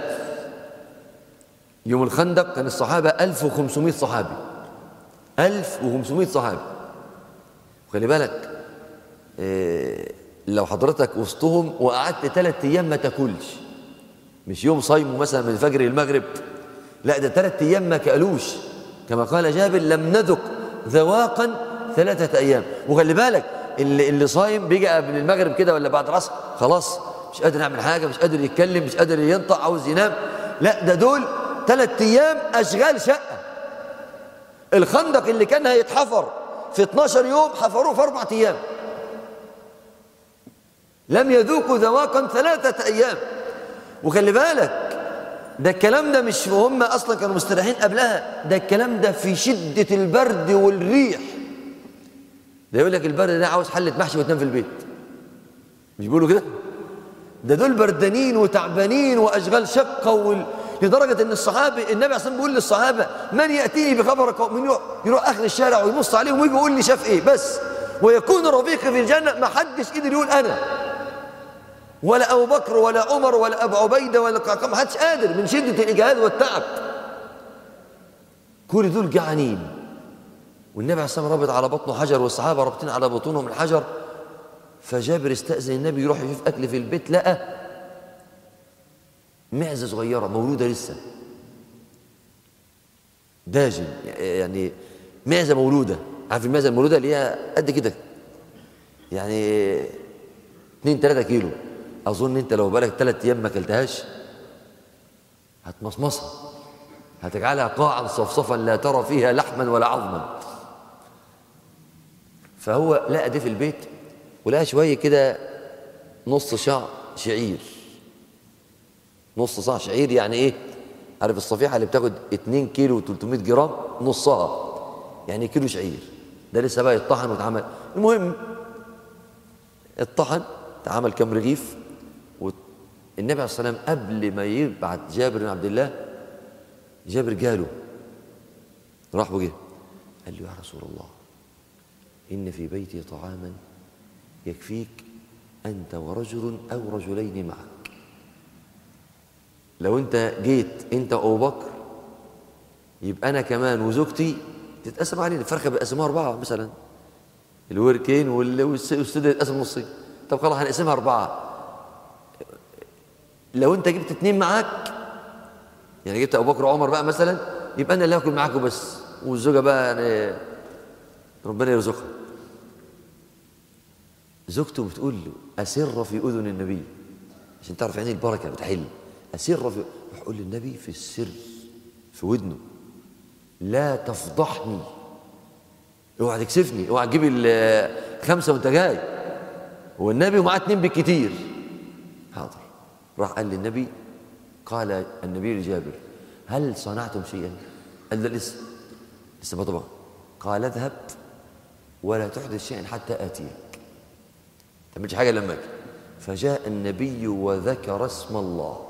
يوم الخندق كان الصحابة 1500 صحابي 1500 صحابي خلي بالك إيه لو حضرتك وسطهم وقعدت ثلاث أيام ما تاكلش مش يوم صايم مثلا من الفجر للمغرب لا ده ثلاث أيام ما كلوش كما قال جابر لم نذق ذواقا ثلاثة أيام وخلي بالك اللي, اللي صايم بيجي قبل المغرب كده ولا بعد العصر خلاص مش قادر يعمل حاجة مش قادر يتكلم مش قادر ينطق عاوز ينام لا ده دول ثلاث أيام أشغال شقة الخندق اللي كان هيتحفر في 12 يوم حفروه في أربعة أيام لم يذوقوا ذواقا ثلاثة أيام وخلي بالك ده الكلام ده مش هم أصلا كانوا مستريحين قبلها ده الكلام ده في شدة البرد والريح ده يقول لك البرد ده عاوز حلة محشي وتنام في البيت مش بيقولوا كده ده دول بردانين وتعبانين وأشغال شقة وال... لدرجة أن الصحابة النبي عليه الصلاة بيقول للصحابة من يأتيني بخبر قوم يروح, يروح آخر الشارع ويبص عليهم ويجي يقول لي شاف إيه بس ويكون رفيقي في الجنة ما حدش قدر يقول أنا ولا أبو بكر ولا عمر ولا أبو عبيدة ولا قعقاع ما حدش قادر من شدة الإجهاد والتعب كل دول جعانين والنبي عليه الصلاة والسلام رابط على بطنه حجر والصحابة رابطين على بطونهم الحجر فجابر استأذن النبي يروح يشوف أكل في البيت لقى معزة صغيرة مولودة لسه داجن يعني معزة مولودة عارف المعزة المولودة اللي هي قد كده يعني 2 3 كيلو اظن انت لو بالك ثلاث ايام ما اكلتهاش هتمصمصها هتجعلها قاعا صفصفا لا ترى فيها لحما ولا عظما فهو لقى دي في البيت ولقى شويه كده نص شعر شعير نص صاع شعير يعني ايه عارف الصفيحه اللي بتاخد 2 كيلو و300 جرام نصها يعني كيلو شعير ده لسه بقى يطحن ويتعمل المهم الطحن اتعمل كام رغيف والنبي عليه الصلاه والسلام قبل ما يبعت جابر بن عبد الله جابر جاله راح وجه قال له يا رسول الله ان في بيتي طعاما يكفيك انت ورجل او رجلين معك لو انت جيت انت وابو بكر يبقى انا كمان وزوجتي تتقسم علينا الفرخه بيقسموها اربعه مثلا الوركين والسدة يتقسم نصين طب خلاص هنقسمها أربعة لو أنت جبت اتنين معاك يعني جبت أبو بكر وعمر بقى مثلا يبقى أنا اللي هاكل معاكم بس والزوجة بقى يعني ربنا يرزقها زوجته بتقول له أسر في أذن النبي عشان تعرف يعني البركة بتحل أسر في يقول للنبي في السر في ودنه لا تفضحني اوعى تكسفني اوعى تجيب الخمسه وانت جاي هو النبي ومعاه اتنين بالكتير حاضر راح قال للنبي قال النبي لجابر هل صنعتم شيئا؟ قال له لسه لسه ما طبعا قال اذهب ولا تحدث شيئا حتى اتيك ما تعملش حاجه لما اجي فجاء النبي وذكر اسم الله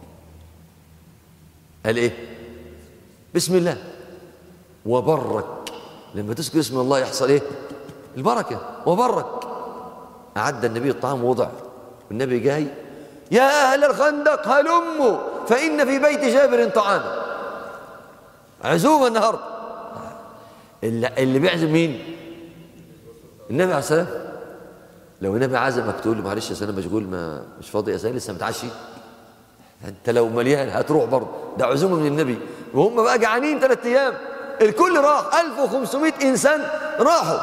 قال ايه؟ بسم الله وبرك لما تذكر اسم الله يحصل ايه البركه وبرك اعد النبي الطعام ووضع والنبي جاي يا اهل الخندق هلموا فان في بيت جابر طعاما عزومه النهارده اللي, اللي بيعزم مين النبي عليه السلام لو النبي عزمك تقول له معلش يا انا مشغول ما مش فاضي يا لسه متعشي انت لو مليان هتروح برضه ده عزومه من النبي وهم بقى جعانين ثلاث ايام الكل راح 1500 انسان راحوا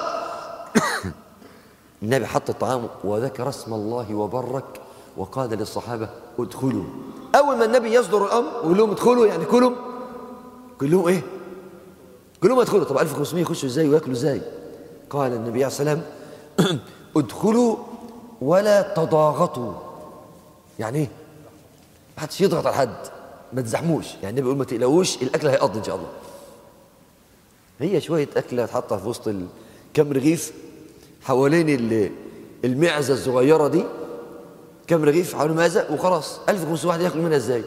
النبي حط الطعام وذكر اسم الله وبرك وقال للصحابه ادخلوا اول ما النبي يصدر الامر ويقول لهم ادخلوا يعني كلهم كلهم ايه كلهم ادخلوا طب 1500 يخشوا ازاي وياكلوا ازاي قال النبي عليه السلام ادخلوا ولا تضاغطوا يعني ايه ما حدش يضغط على حد ما تزحموش يعني النبي بيقول ما تقلقوش الاكل هيقضي ان شاء الله هي شويه اكله هتحطها في وسط ال- كام رغيف حوالين ال- المعزه الصغيره دي كام رغيف حوالين المعزه وخلاص 1500 واحد ياكل منها ازاي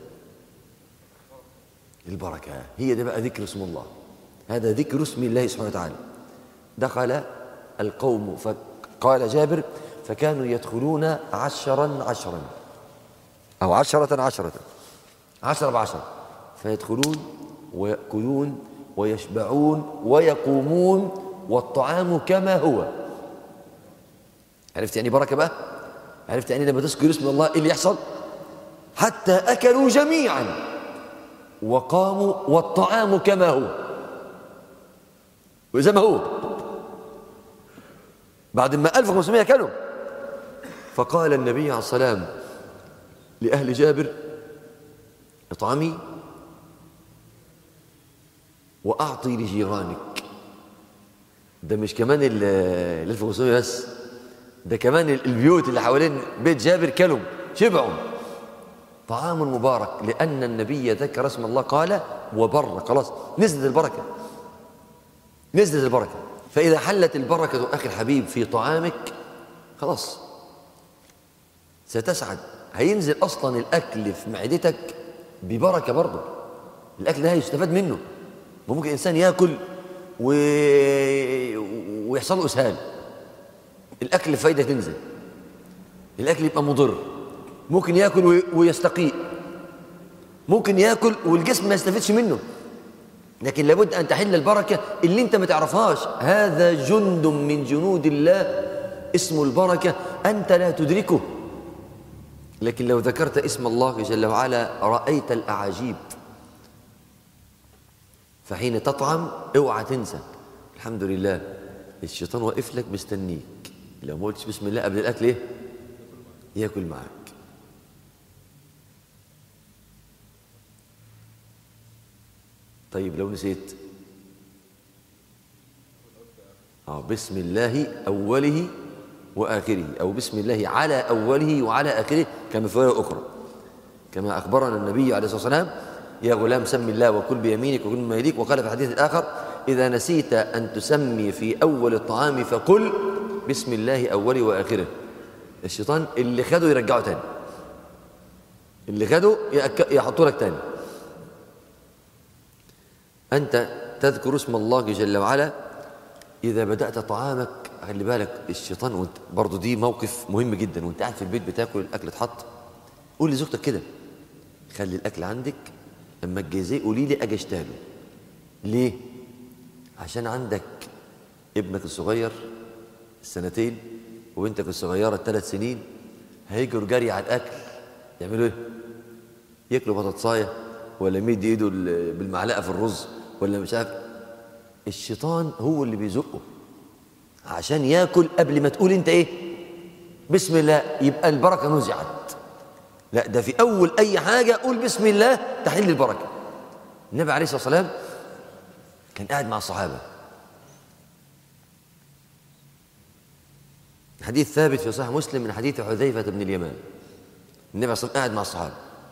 البركه هي ده بقى ذكر اسم الله هذا ذكر اسم الله سبحانه وتعالى دخل القوم فقال جابر فكانوا يدخلون عشرا عشرا أو عشرة عشرة عشرة بعشرة فيدخلون ويأكلون ويشبعون ويقومون والطعام كما هو عرفت يعني بركة بقى عرفت يعني لما تذكر اسم الله إيه اللي يحصل حتى أكلوا جميعا وقاموا والطعام كما هو وزي ما هو بعد ما 1500 كانوا فقال النبي عليه الصلاة والسلام لأهل جابر اطعمي وأعطي لجيرانك ده مش كمان ال 1500 بس ده كمان البيوت اللي حوالين بيت جابر كلوا شبعوا طعام مبارك لأن النبي ذكر اسم الله قال وبر خلاص نزلت البركة نزلت البركة فإذا حلت البركة أخي الحبيب في طعامك خلاص ستسعد هينزل أصلا الأكل في معدتك ببركة برضه الأكل ده هيستفاد منه ممكن إنسان يأكل و... ويحصل له إسهال الأكل الفايدة تنزل الأكل يبقى مضر ممكن يأكل وي... ويستقيء ممكن يأكل والجسم ما يستفيدش منه لكن لابد أن تحل البركة اللي أنت ما تعرفهاش هذا جند من جنود الله اسمه البركة أنت لا تدركه لكن لو ذكرت اسم الله جل وعلا رأيت الأعاجيب فحين تطعم اوعى تنسى الحمد لله الشيطان واقف لك مستنيك لو ما قلتش بسم الله قبل الأكل إيه ياكل معاك طيب لو نسيت اه بسم الله أوله وآخره أو بسم الله على أوله وعلى آخره كما في رواية أخرى كما أخبرنا النبي عليه الصلاة والسلام يا غلام سم الله وكل بيمينك وكل مما يليك وقال في الحديث الآخر إذا نسيت أن تسمي في أول الطعام فقل بسم الله أوله وآخره الشيطان اللي خده يرجعه تاني اللي خده يحطه لك تاني أنت تذكر اسم الله جل وعلا إذا بدأت طعامك خلي بالك الشيطان وانت برضه دي موقف مهم جدا وانت قاعد في البيت بتاكل الاكل اتحط قول لزوجتك كده خلي الاكل عندك اما تجهزيه قولي لي اجي اشتغله ليه عشان عندك ابنك الصغير السنتين وبنتك الصغيره الثلاث سنين هيجروا جري على الاكل يعملوا ايه ياكلوا بطاطسايه ولا يمد ايده بالمعلقه في الرز ولا مش عارف الشيطان هو اللي بيزقه عشان ياكل قبل ما تقول انت ايه بسم الله يبقى البركه نزعت لا ده في اول اي حاجه قول بسم الله تحل البركه النبي عليه الصلاه والسلام كان قاعد مع الصحابه حديث ثابت في صحيح مسلم من حديث حذيفه بن اليمان النبي عليه الصلاه والسلام قاعد مع الصحابه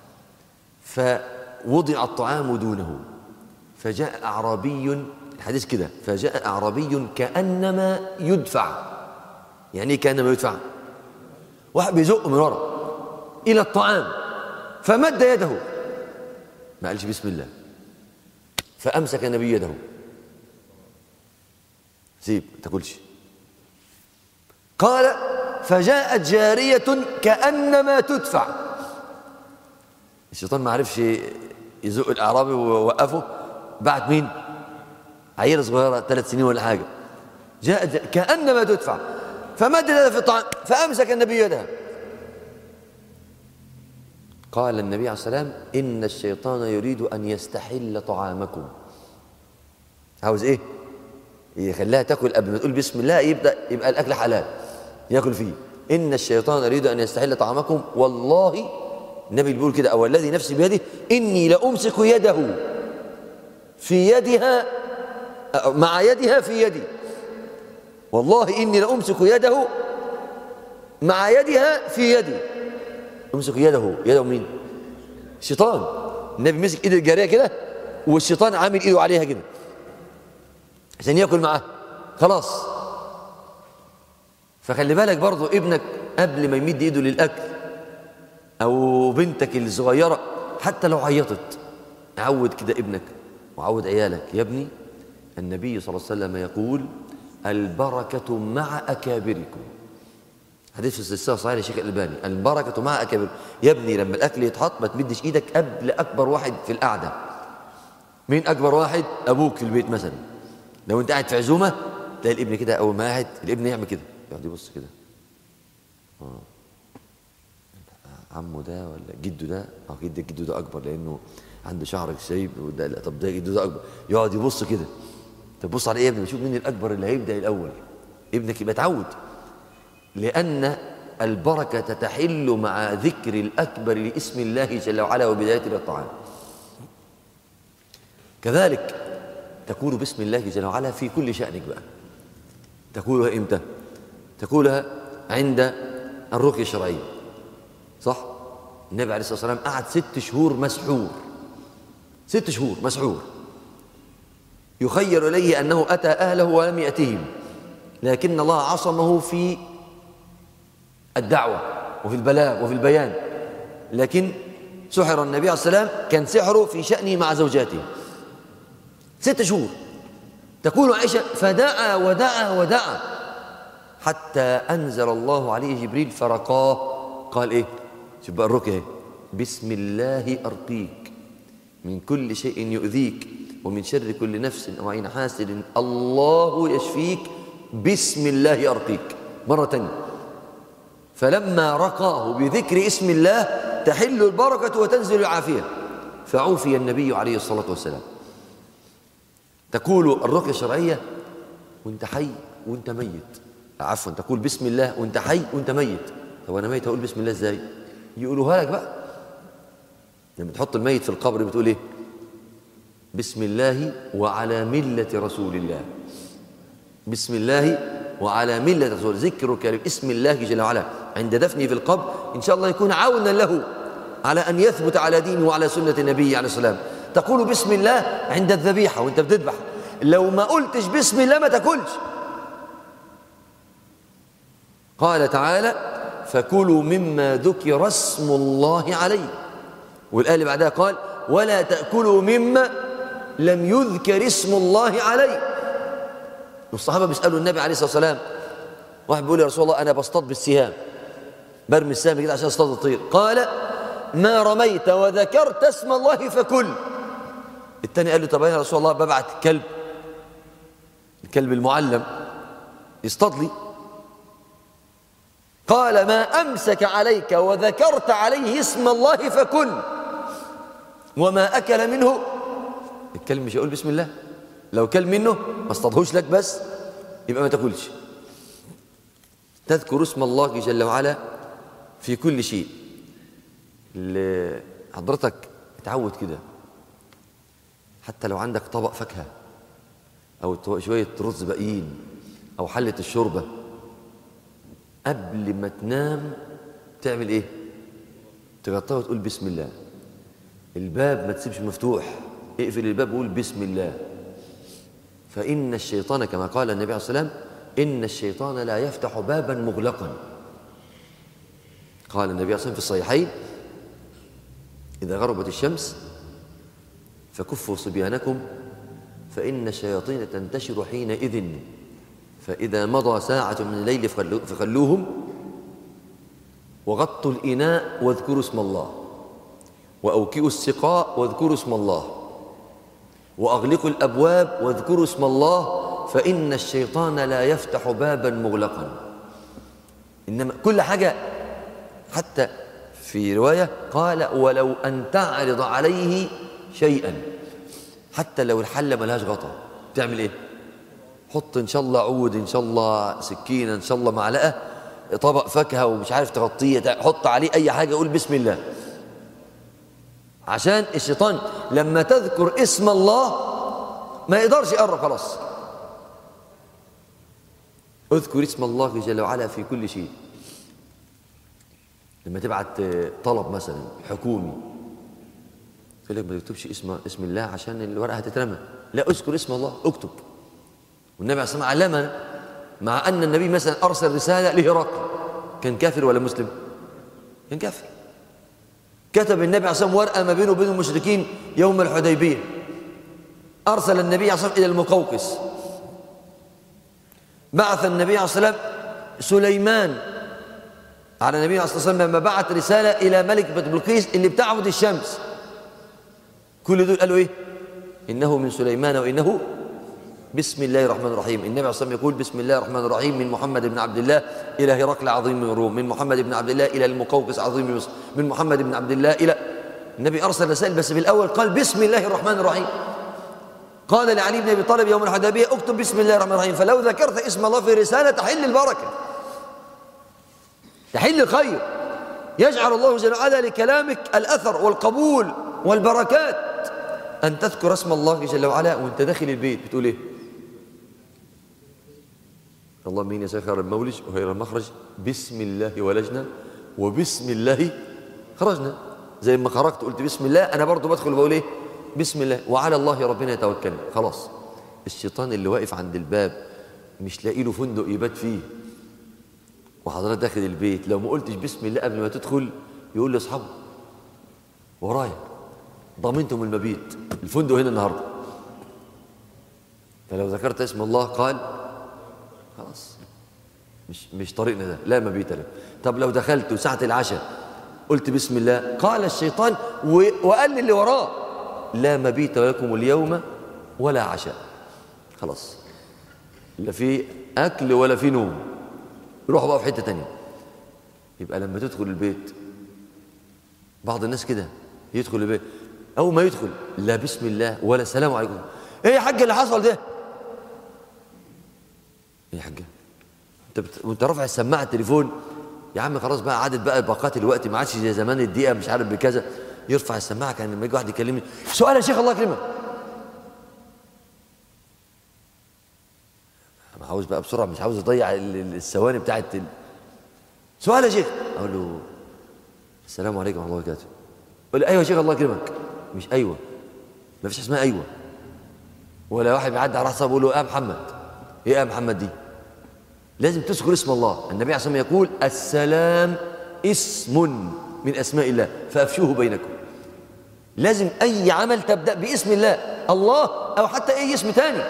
فوضع الطعام دونه فجاء اعرابي الحديث كده فجاء أعرابي كأنما يدفع يعني كأنما يدفع واحد بيزق من ورا إلى الطعام فمد يده ما قالش بسم الله فأمسك النبي يده سيب ما تاكلش قال فجاءت جارية كأنما تدفع الشيطان ما عرفش يزق الأعرابي ووقفه بعت مين؟ عيلة صغيرة ثلاث سنين ولا حاجة جاءت كأنما تدفع فمد يده في الطعام فأمسك النبي يدها قال النبي عليه الصلاة والسلام إن الشيطان يريد أن يستحل طعامكم عاوز إيه؟ يخليها تاكل قبل ما تقول بسم الله يبدأ يبقى الأكل حلال ياكل فيه إن الشيطان يريد أن يستحل طعامكم والله النبي بيقول كده أو الذي نفسي بيده إني لأمسك يده في يدها مع يدها في يدي والله إني لأمسك يده مع يدها في يدي امسك يده يده مين الشيطان النبي مسك ايد الجاريه كده والشيطان عامل ايده عليها كده عشان ياكل معاه خلاص فخلي بالك برضو ابنك قبل ما يمد ايده للاكل او بنتك الصغيره حتى لو عيطت عود كده ابنك وعود عيالك يا ابني النبي صلى الله عليه وسلم يقول البركه مع اكابركم حديث في السلسله صحيح للشيخ الالباني البركه مع اكابر يا ابني لما الاكل يتحط ما تمدش ايدك قبل اكبر واحد في القعده مين اكبر واحد ابوك في البيت مثلا لو انت قاعد في عزومه تلاقي الابن كده اول ما قاعد الابن يعمل كده يقعد يبص كده اه عمه ده ولا جده ده اه جده جده ده اكبر لانه عنده شعر شايب وده لا طب ده جده ده اكبر يقعد يبص كده طب بص على ايه يا ابني شوف مين الاكبر اللي هيبدا الاول ابنك يبقى اتعود لان البركه تحل مع ذكر الاكبر لاسم الله جل وعلا وبدايه الطعام كذلك تقول بسم الله جل وعلا في كل شأنك بقى تقولها إمتى تقولها عند الرقية الشرعية صح النبي عليه الصلاة والسلام قعد ست شهور مسحور ست شهور مسحور يخير إليه أنه أتى أهله ولم يأتهم لكن الله عصمه في الدعوة وفي البلاغ وفي البيان لكن سحر النبي عليه الصلاة والسلام كان سحره في شأنه مع زوجاته ست شهور تقول عائشة فدعا ودعا ودعا حتى أنزل الله عليه جبريل فرقاه قال إيه شوف بقى الركية بسم الله أرقيك من كل شيء يؤذيك ومن شر كل نفس أو عين حاسد الله يشفيك بسم الله أرقيك مرة تانية فلما رقاه بذكر اسم الله تحل البركة وتنزل العافية فعوفي النبي عليه الصلاة والسلام تقول الرقية الشرعية وانت حي وانت ميت عفوا تقول بسم الله وانت حي وانت ميت طب انا ميت اقول بسم الله ازاي يقولوها لك بقى لما تحط الميت في القبر بتقول ايه بسم الله وعلى ملة رسول الله بسم الله وعلى ملة رسول ذكرك باسم الله جل وعلا عند دفنه في القبر إن شاء الله يكون عونا له على أن يثبت على دينه وعلى سنة النبي عليه السلام تقول بسم الله عند الذبيحة وانت بتذبح لو ما قلتش بسم الله ما تاكلش قال تعالى فكلوا مما ذكر اسم الله عليه والآية اللي بعدها قال ولا تأكلوا مما لم يذكر اسم الله عليه والصحابة بيسألوا النبي عليه الصلاة والسلام واحد بيقول يا رسول الله أنا بصطاد بالسهام برمي السهم كده عشان اصطاد الطير قال ما رميت وذكرت اسم الله فكل الثاني قال له طب يا رسول الله ببعت الكلب الكلب المعلم يصطاد لي قال ما أمسك عليك وذكرت عليه اسم الله فكل وما أكل منه الكلب مش هيقول بسم الله لو كل منه ما اصطادهوش لك بس يبقى ما تاكلش تذكر اسم الله جل وعلا في كل شيء اللي حضرتك اتعود كده حتى لو عندك طبق فاكهة أو شوية رز باقيين أو حلة الشوربة قبل ما تنام تعمل إيه؟ تغطيها وتقول بسم الله الباب ما تسيبش مفتوح اقفل الباب وقول بسم الله فإن الشيطان كما قال النبي عليه الصلاة والسلام إن الشيطان لا يفتح بابا مغلقا قال النبي عليه الصلاة والسلام في الصحيحين إذا غربت الشمس فكفوا صبيانكم فإن الشياطين تنتشر حينئذ فإذا مضى ساعة من الليل فخلوهم وغطوا الإناء واذكروا اسم الله وأوكئوا السقاء واذكروا اسم الله وأغلقوا الأبواب واذكروا اسم الله فإن الشيطان لا يفتح بابا مغلقا إنما كل حاجة حتى في رواية قال ولو أن تعرض عليه شيئا حتى لو الحلة ملهاش غطا تعمل إيه حط إن شاء الله عود إن شاء الله سكينة إن شاء الله معلقة طبق فاكهة ومش عارف تغطيه حط عليه أي حاجة قول بسم الله عشان الشيطان لما تذكر اسم الله ما يقدرش يقرب خلاص اذكر اسم الله جل وعلا في كل شيء لما تبعت آه، طلب مثلا حكومي يقول لك ما تكتبش اسم اسم الله عشان الورقه هتترمى لا اذكر اسم الله اكتب والنبي عليه الصلاه والسلام علمنا مع ان النبي مثلا ارسل رساله لهرقل كان كافر ولا مسلم؟ كان كافر كتب النبي عليه الصلاه والسلام ورقه ما بينه وبين المشركين يوم الحديبيه ارسل النبي عليه الصلاه والسلام الى المقوقس بعث النبي عليه الصلاه والسلام سليمان على النبي عليه الصلاه والسلام لما بعت رساله الى ملك بلقيس اللي بتعبد الشمس كل دول قالوا ايه انه من سليمان وانه بسم الله الرحمن الرحيم النبي عليه الصلاه والسلام يقول بسم الله الرحمن الرحيم من محمد بن عبد الله الى هرقل عظيم من الروم من محمد بن عبد الله الى المقوقس عظيم مصر من محمد بن عبد الله الى النبي ارسل رسائل بس في الاول قال بسم الله الرحمن الرحيم قال لعلي بن ابي طالب يوم الحديبيه اكتب بسم الله الرحمن الرحيم فلو ذكرت اسم الله في رساله تحل البركه تحل الخير يجعل الله جل وعلا لكلامك الاثر والقبول والبركات ان تذكر اسم الله جل وعلا وانت داخل البيت بتقول ايه اللهم اني اسالك خير المولج وخير المخرج بسم الله ولجنا وبسم الله خرجنا زي ما خرجت قلت بسم الله انا برضو بدخل بقول ايه بسم الله وعلى الله ربنا يتوكلنا خلاص الشيطان اللي واقف عند الباب مش لاقي له فندق يبات فيه وحضرتك داخل البيت لو ما قلتش بسم الله قبل ما تدخل يقول لاصحابه ورايا ضمنتم المبيت الفندق هنا النهارده فلو ذكرت اسم الله قال خلاص مش مش طريقنا ده لا مبيت له طب لو دخلت ساعة العشاء قلت بسم الله قال الشيطان و- وقال لي اللي وراه لا مبيت لكم اليوم ولا عشاء خلاص لا في اكل ولا في نوم روحوا بقى في حته تانية يبقى لما تدخل البيت بعض الناس كده يدخل البيت اول ما يدخل لا بسم الله ولا سلام عليكم ايه يا حاج اللي حصل ده ايه يا حاجه انت بت... وانت رافع السماعه التليفون يا عم خلاص بقى عدت بقى باقات الوقت ما عادش زي زمان الدقيقه مش عارف بكذا يرفع السماعه كان لما يجي واحد يكلمني سؤال يا شيخ الله يكرمك انا عاوز بقى بسرعه مش عاوز اضيع ال- ال- الثواني بتاعت ال... سؤال يا شيخ اقول له السلام عليكم ورحمه الله وبركاته يقول لي ايوه يا شيخ الله يكرمك مش ايوه ما فيش اسمها ايوه ولا واحد بيعدي على صاحبه يقول له يا محمد ايه يا محمد دي لازم تذكر اسم الله النبي عليه الصلاه والسلام يقول السلام اسم من اسماء الله فافشوه بينكم لازم اي عمل تبدا باسم الله الله او حتى اي اسم تاني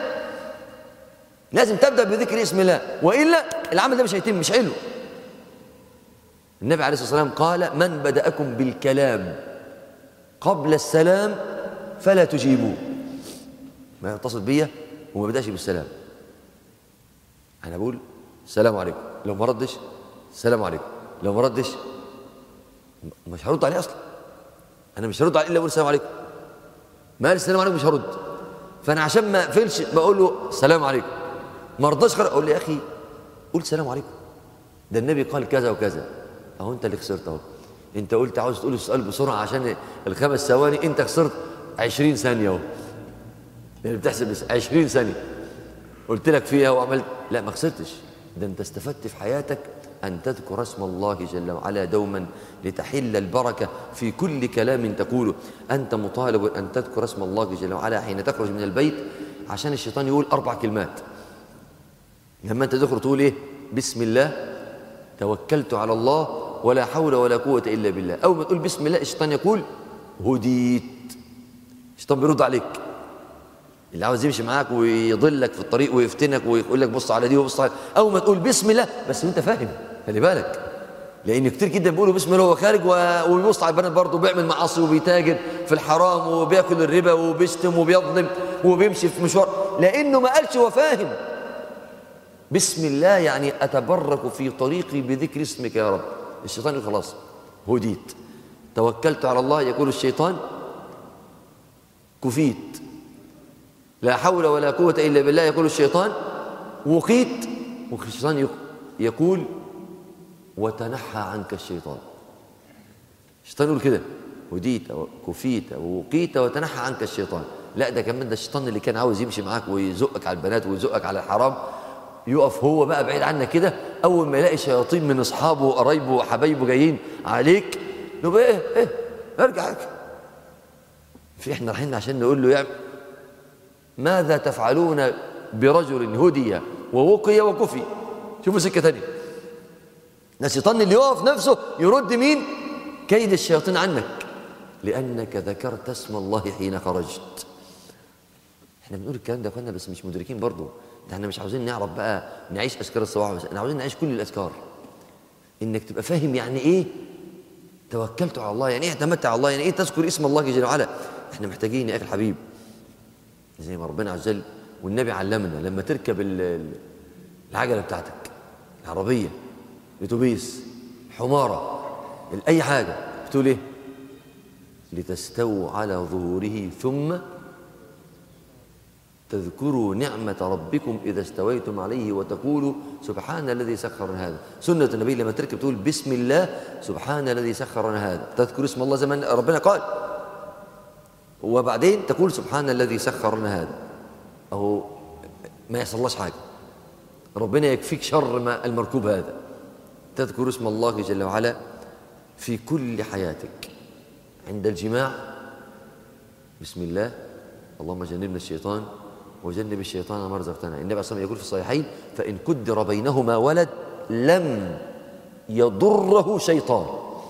لازم تبدا بذكر اسم الله والا العمل ده مش هيتم مش حلو النبي عليه الصلاه والسلام قال من بداكم بالكلام قبل السلام فلا تجيبوه ما يتصل بيا وما بداش بالسلام انا بقول السلام عليكم لو ما ردش السلام عليكم لو ما ردش م- مش هرد عليه اصلا انا مش هرد عليه الا اقول السلام عليكم ما قال السلام عليكم مش هرد فانا عشان ما اقفلش بقول له السلام عليكم ما رضاش خير اقول له يا اخي قول السلام عليكم ده النبي قال كذا وكذا اهو انت اللي خسرت اهو انت قلت عاوز تقول السؤال بسرعه عشان الخمس ثواني انت خسرت 20 ثانيه اهو يعني بتحسب بس 20 ثانيه قلت لك فيها وعملت لا ما خسرتش ده انت استفدت في حياتك ان تذكر اسم الله جل وعلا دوما لتحل البركه في كل كلام تقوله انت مطالب ان تذكر اسم الله جل وعلا حين تخرج من البيت عشان الشيطان يقول اربع كلمات لما انت تخرج تقول ايه بسم الله توكلت على الله ولا حول ولا قوه الا بالله اول ما تقول بسم الله الشيطان يقول هديت الشيطان بيرد عليك اللي عاوز يمشي معاك ويضلك في الطريق ويفتنك ويقول لك بص على دي وبص على اول ما تقول بسم الله بس وانت فاهم خلي بالك لان كتير جدا بيقولوا بسم الله وهو خارج و- وبيبص على البنات برضه بيعمل معاصي وبيتاجر في الحرام وبياكل الربا وبيشتم وبيظلم وبيمشي في مشوار لانه ما قالش هو فاهم بسم الله يعني اتبرك في طريقي بذكر اسمك يا رب الشيطان يقول خلاص هديت توكلت على الله يقول الشيطان كفيت لا حول ولا قوة إلا بالله يقول الشيطان وقيت والشيطان يق- يقول وتنحى عنك الشيطان الشيطان يقول كده هديت أو كفيت أو وقيت وتنحى عنك الشيطان لا ده كمان ده الشيطان اللي كان عاوز يمشي معاك ويزقك على البنات ويزقك على الحرام يقف هو بقى بعيد عنك كده اول ما يلاقي شياطين من اصحابه وقرايبه وحبايبه جايين عليك نبقى ايه ايه ارجع ارجع في احنا رايحين عشان نقول له يعمل ماذا تفعلون برجل هدي ووقي وكفي شوفوا سكه ثانيه الشيطان اللي يقف نفسه يرد مين كيد الشياطين عنك لانك ذكرت اسم الله حين خرجت احنا بنقول الكلام ده يا اخوانا بس مش مدركين برضه ده احنا مش عاوزين نعرف بقى نعيش اذكار الصباح بس احنا عاوزين نعيش كل الاذكار انك تبقى فاهم يعني ايه توكلت على الله يعني ايه اعتمدت على الله يعني ايه تذكر اسم الله جل وعلا احنا محتاجين يا اخي الحبيب زي ما ربنا عز وجل والنبي علمنا لما تركب ال- ال- العجله بتاعتك العربيه الاتوبيس حماره اي حاجه بتقول ايه لتستووا على ظهوره ثم تذكروا نعمة ربكم إذا استويتم عليه وتقولوا سبحان الذي سخر لنا هذا سنة النبي لما تركب تقول بسم الله سبحان الذي سخر لنا هذا تذكر اسم الله زي ما ربنا قال وبعدين تقول سبحان الذي سخر لنا هذا أهو ما يحصلش حاجة ربنا يكفيك شر ما المركوب هذا تذكر اسم الله جل وعلا في كل حياتك عند الجماع بسم الله اللهم جنبنا الشيطان وجنب الشيطان ما رزقتنا النبي عليه الصلاه والسلام يقول في الصحيحين فان قدر بينهما ولد لم يضره شيطان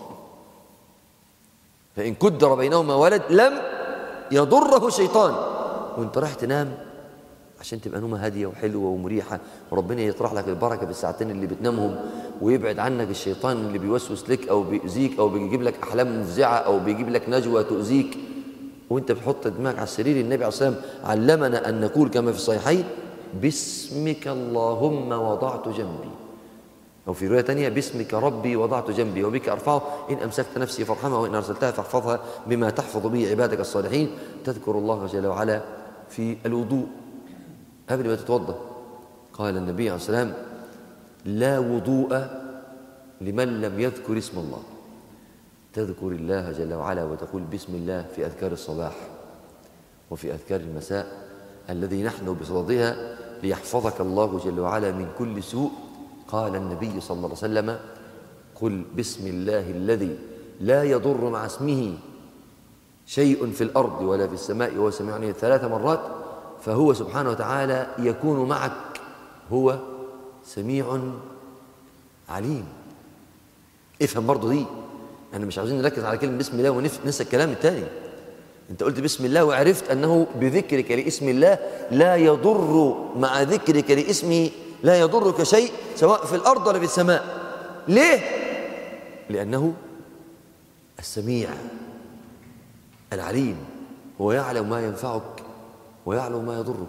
فان قدر بينهما ولد لم يضره شيطان وانت رايح تنام عشان تبقى نومه هاديه وحلوه ومريحه وربنا يطرح لك البركه بالساعتين اللي بتنامهم ويبعد عنك الشيطان اللي بيوسوس لك او بيؤذيك او بيجيب لك احلام مفزعه او بيجيب لك نجوى تؤذيك وانت بتحط دماغك على السرير النبي عليه الصلاه والسلام علمنا ان نقول كما في الصحيحين باسمك اللهم وضعت جنبي أو في رواية تانية باسمك ربي وضعت جنبي وبك أرفعه إن أمسكت نفسي فارحمها وإن أرسلتها فاحفظها بما تحفظ به عبادك الصالحين تذكر الله جل وعلا في الوضوء قبل ما تتوضا قال النبي عليه الصلاة والسلام لا وضوء لمن لم يذكر اسم الله تذكر الله جل وعلا وتقول بسم الله في أذكار الصباح وفي أذكار المساء الذي نحن بصددها ليحفظك الله جل وعلا من كل سوء قال النبي صلى الله عليه وسلم قل بسم الله الذي لا يضر مع اسمه شيء في الأرض ولا في السماء وهو سميع عليم ثلاث مرات فهو سبحانه وتعالى يكون معك هو سميع عليم افهم برضه دي احنا مش عاوزين نركز على كلمه بسم الله وننسى الكلام الثاني انت قلت بسم الله وعرفت انه بذكرك لاسم الله لا يضر مع ذكرك لاسمه لا يضرك شيء سواء في الارض ولا في السماء ليه لانه السميع العليم هو يعلم ما ينفعك ويعلم ما يضرك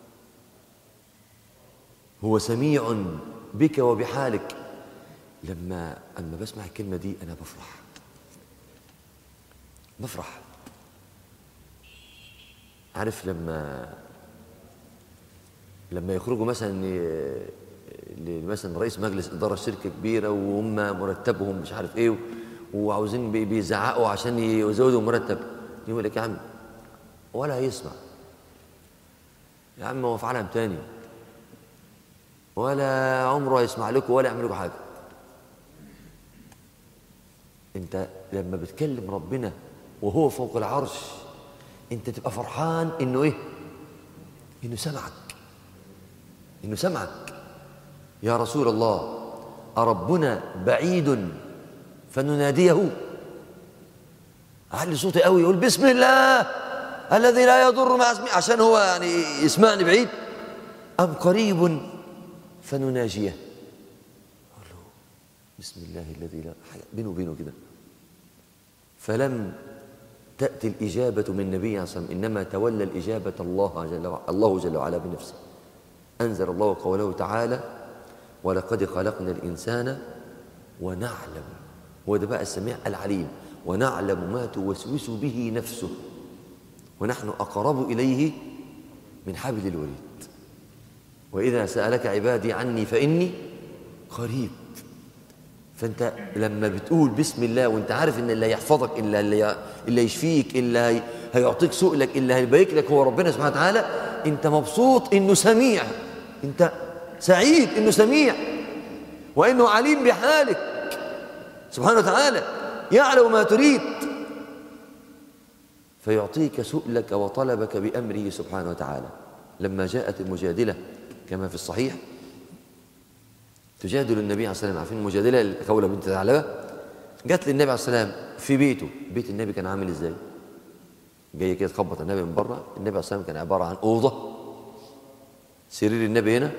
هو سميع بك وبحالك لما اما بسمع الكلمه دي انا بفرح بفرح عارف لما لما يخرجوا مثلا ي- ل- مثلا رئيس مجلس اداره شركه كبيره وهم مرتبهم مش عارف ايه وعاوزين بي- بيزعقوا عشان يزودوا المرتب يقول لك يا عم ولا هيسمع يا عم هو في عالم تاني ولا عمره هيسمع لكم ولا يعمل لكم حاجه انت لما بتكلم ربنا وهو فوق العرش انت تبقى فرحان انه ايه انه سمعك انه سمعك يا رسول الله أربنا بعيد فنناديه علي صوتي قوي يقول بسم الله الذي لا يضر مع اسمه عشان هو يعني يسمعني بعيد أم قريب فنناجيه أقول له بسم الله الذي لا حاجة بينه وبينه كده فلم تأتي الإجابة من النبي عليه الصلاة والسلام إنما تولى الإجابة الله جل وعلا الله جل وعلا بنفسه أنزل الله قوله تعالى ولقد خلقنا الإنسان ونعلم هو ده بقى السميع العليم ونعلم ما توسوس به نفسه ونحن أقرب إليه من حبل الوريد وإذا سألك عبادي عني فإني قريب فأنت لما بتقول بسم الله وأنت عارف إن اللي هيحفظك إلا اللي اللي يشفيك اللي هي- هيعطيك سؤلك اللي هيبارك لك هو ربنا سبحانه وتعالى أنت مبسوط إنه سميع أنت سعيد انه سميع وانه عليم بحالك سبحانه وتعالى يعلم ما تريد فيعطيك سؤلك وطلبك بامره سبحانه وتعالى لما جاءت المجادله كما في الصحيح تجادل النبي عليه الصلاه والسلام عارفين المجادله خوله بنت ثعلبه جت للنبي عليه الصلاه والسلام في بيته بيت النبي كان عامل ازاي جايه كده تخبط النبي من بره النبي عليه الصلاه والسلام كان عباره عن اوضه سرير النبي هنا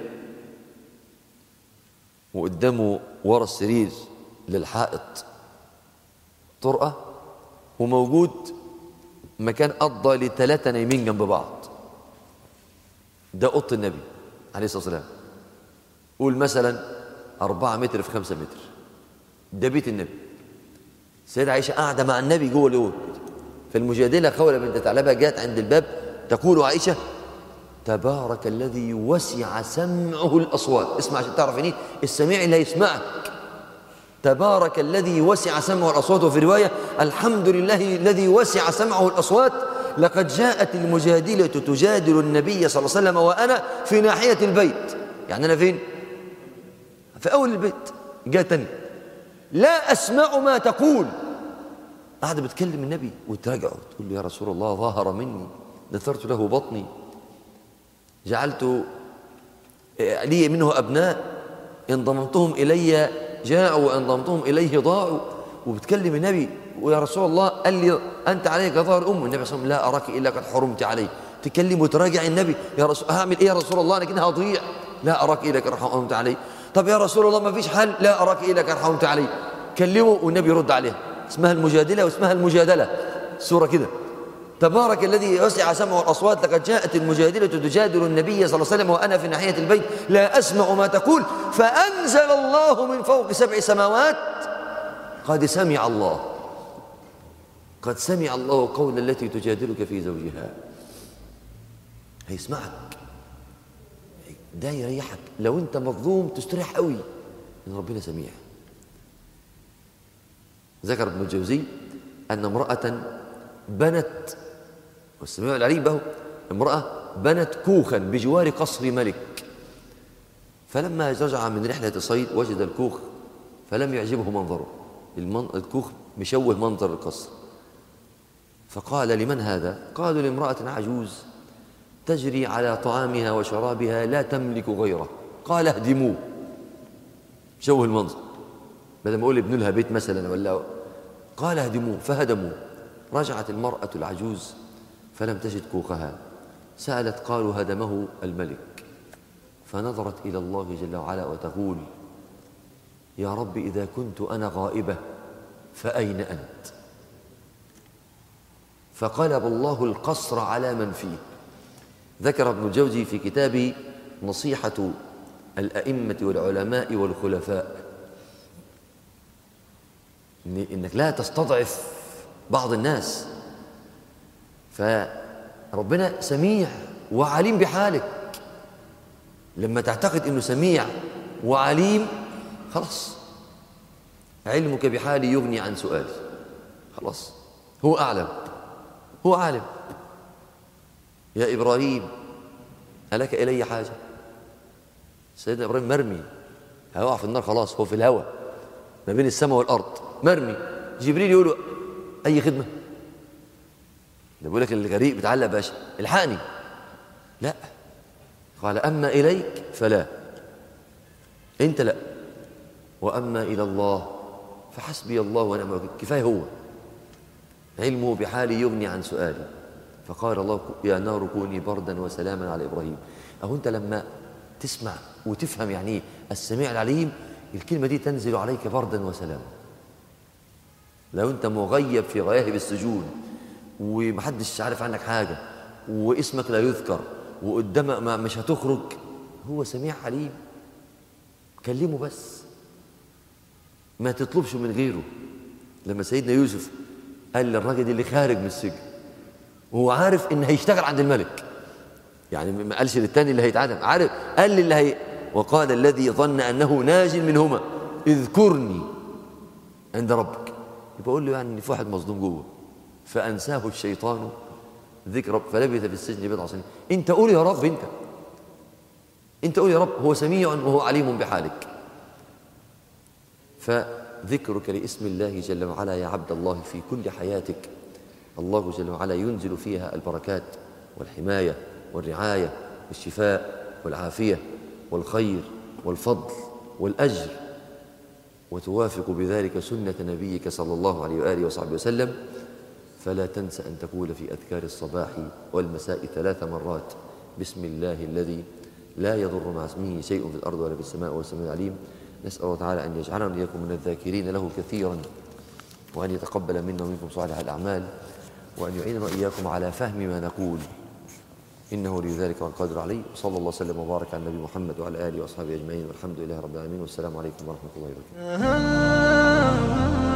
وقدامه ورا السرير للحائط طرقه وموجود مكان قضى لثلاثه نايمين جنب بعض ده اوضه النبي عليه الصلاه والسلام قول مثلا أربعة متر في خمسة متر ده بيت النبي سيدة عائشة قاعدة مع النبي جوه الأوض فالمجادلة خولة بنت ثعلبة جاءت عند الباب تقول عائشة تبارك الذي وسع سمعه الأصوات اسمع عشان تعرف يعني السميع اللي هيسمعك تبارك الذي وسع سمعه الأصوات وفي رواية الحمد لله الذي وسع سمعه الأصوات لقد جاءت المجادلة تجادل النبي صلى الله عليه وسلم وأنا في ناحية البيت يعني أنا فين؟ في أول البيت جاء تاني لا أسمع ما تقول قاعدة بتكلم النبي وتراجعه تقول له يا رسول الله ظهر مني نثرت له بطني جعلت لي منه أبناء إن ضممتهم إلي جاءوا وإن ضممتهم إليه ضاعوا وبتكلم النبي ويا رسول الله قال لي أنت عليك ظهر أم النبي صلى الله عليه وسلم لا أراك إلا قد حرمت علي تكلم وتراجع النبي يا رسول هعمل إيه يا رسول الله أنا كده هضيع لا أراك إلا قد حرمت علي طب يا رسول الله ما فيش حل لا أراك إلا قد حرمت علي كلمه والنبي يرد عليه اسمها المجادلة واسمها المجادلة سورة كده تبارك الذي وسع سمعه الأصوات لقد جاءت المجادلة تجادل النبي صلى الله عليه وسلم وأنا في ناحية البيت لا أسمع ما تقول فأنزل الله من فوق سبع سماوات قد سمع الله قد سمع الله قول التي تجادلك في زوجها هيسمعك ده يريحك لو انت مظلوم تستريح قوي ان ربنا سميع ذكر ابن الجوزي ان امراه بنت والسميع العليم به امراه بنت كوخا بجوار قصر ملك فلما رجع من رحله صيد وجد الكوخ فلم يعجبه منظره المن... الكوخ مشوه منظر القصر فقال لمن هذا قالوا لامراه عجوز تجري على طعامها وشرابها لا تملك غيره قال اهدموه شوه المنظر بدل ما اقول ابنوا لها بيت مثلا ولا قال اهدموه فهدموه رجعت المرأة العجوز فلم تجد كوخها سألت قالوا هدمه الملك فنظرت إلى الله جل وعلا وتقول يا رب إذا كنت أنا غائبة فأين أنت فقلب الله القصر على من فيه ذكر ابن الجوزي في كتابه نصيحة الأئمة والعلماء والخلفاء إنك لا تستضعف بعض الناس فربنا سميع وعليم بحالك لما تعتقد انه سميع وعليم خلاص علمك بحالي يغني عن سؤالي خلاص هو اعلم هو عالم يا ابراهيم الك الي حاجه سيدنا ابراهيم مرمي هيقع في النار خلاص هو في الهواء ما بين السماء والارض مرمي جبريل يقول له اي خدمه ده بيقول لك الغريق بتعلق باشا الحقني لا قال اما اليك فلا انت لا واما الى الله فحسبي الله ونعم الوكيل كفايه هو علمه بحالي يغني عن سؤالي فقال الله يا نار كوني بردا وسلاما على ابراهيم اهو انت لما تسمع وتفهم يعني ايه السميع العليم الكلمه دي تنزل عليك بردا وسلاما لو انت مغيب في غياهب السجون ومحدش عارف عنك حاجه واسمك لا يذكر وقدامك ما مش هتخرج هو سميع عليم كلمه بس ما تطلبش من غيره لما سيدنا يوسف قال للراجل اللي خارج من السجن وهو عارف ان هيشتغل عند الملك يعني ما قالش للتاني اللي هيتعدم عارف قال للي هي وقال الذي ظن انه ناج منهما اذكرني عند ربك يبقى اقول له يعني ان في واحد مظلوم جوه فانساه الشيطان ذكر رب فلبث في السجن بضع سنين انت قول يا رب انت انت قول يا رب هو سميع وهو عليم بحالك فذكرك لاسم الله جل وعلا يا عبد الله في كل حياتك الله جل وعلا ينزل فيها البركات والحماية والرعاية والشفاء والعافية والخير والفضل والأجر وتوافق بذلك سنة نبيك صلى الله عليه وآله وصحبه وسلم فلا تنس أن تقول في أذكار الصباح والمساء ثلاث مرات بسم الله الذي لا يضر مع اسمه شيء في الأرض ولا في السماء والسماء العليم نسأل الله تعالى أن يجعلنا إياكم من الذاكرين له كثيرا وأن يتقبل منا ومنكم صالح الأعمال وأن يعيننا وإياكم على فهم ما نقول إنه لذلك والقادر عليه صلى الله وسلم وبارك على النبي محمد وعلى آله وأصحابه أجمعين والحمد لله رب العالمين والسلام عليكم ورحمة الله وبركاته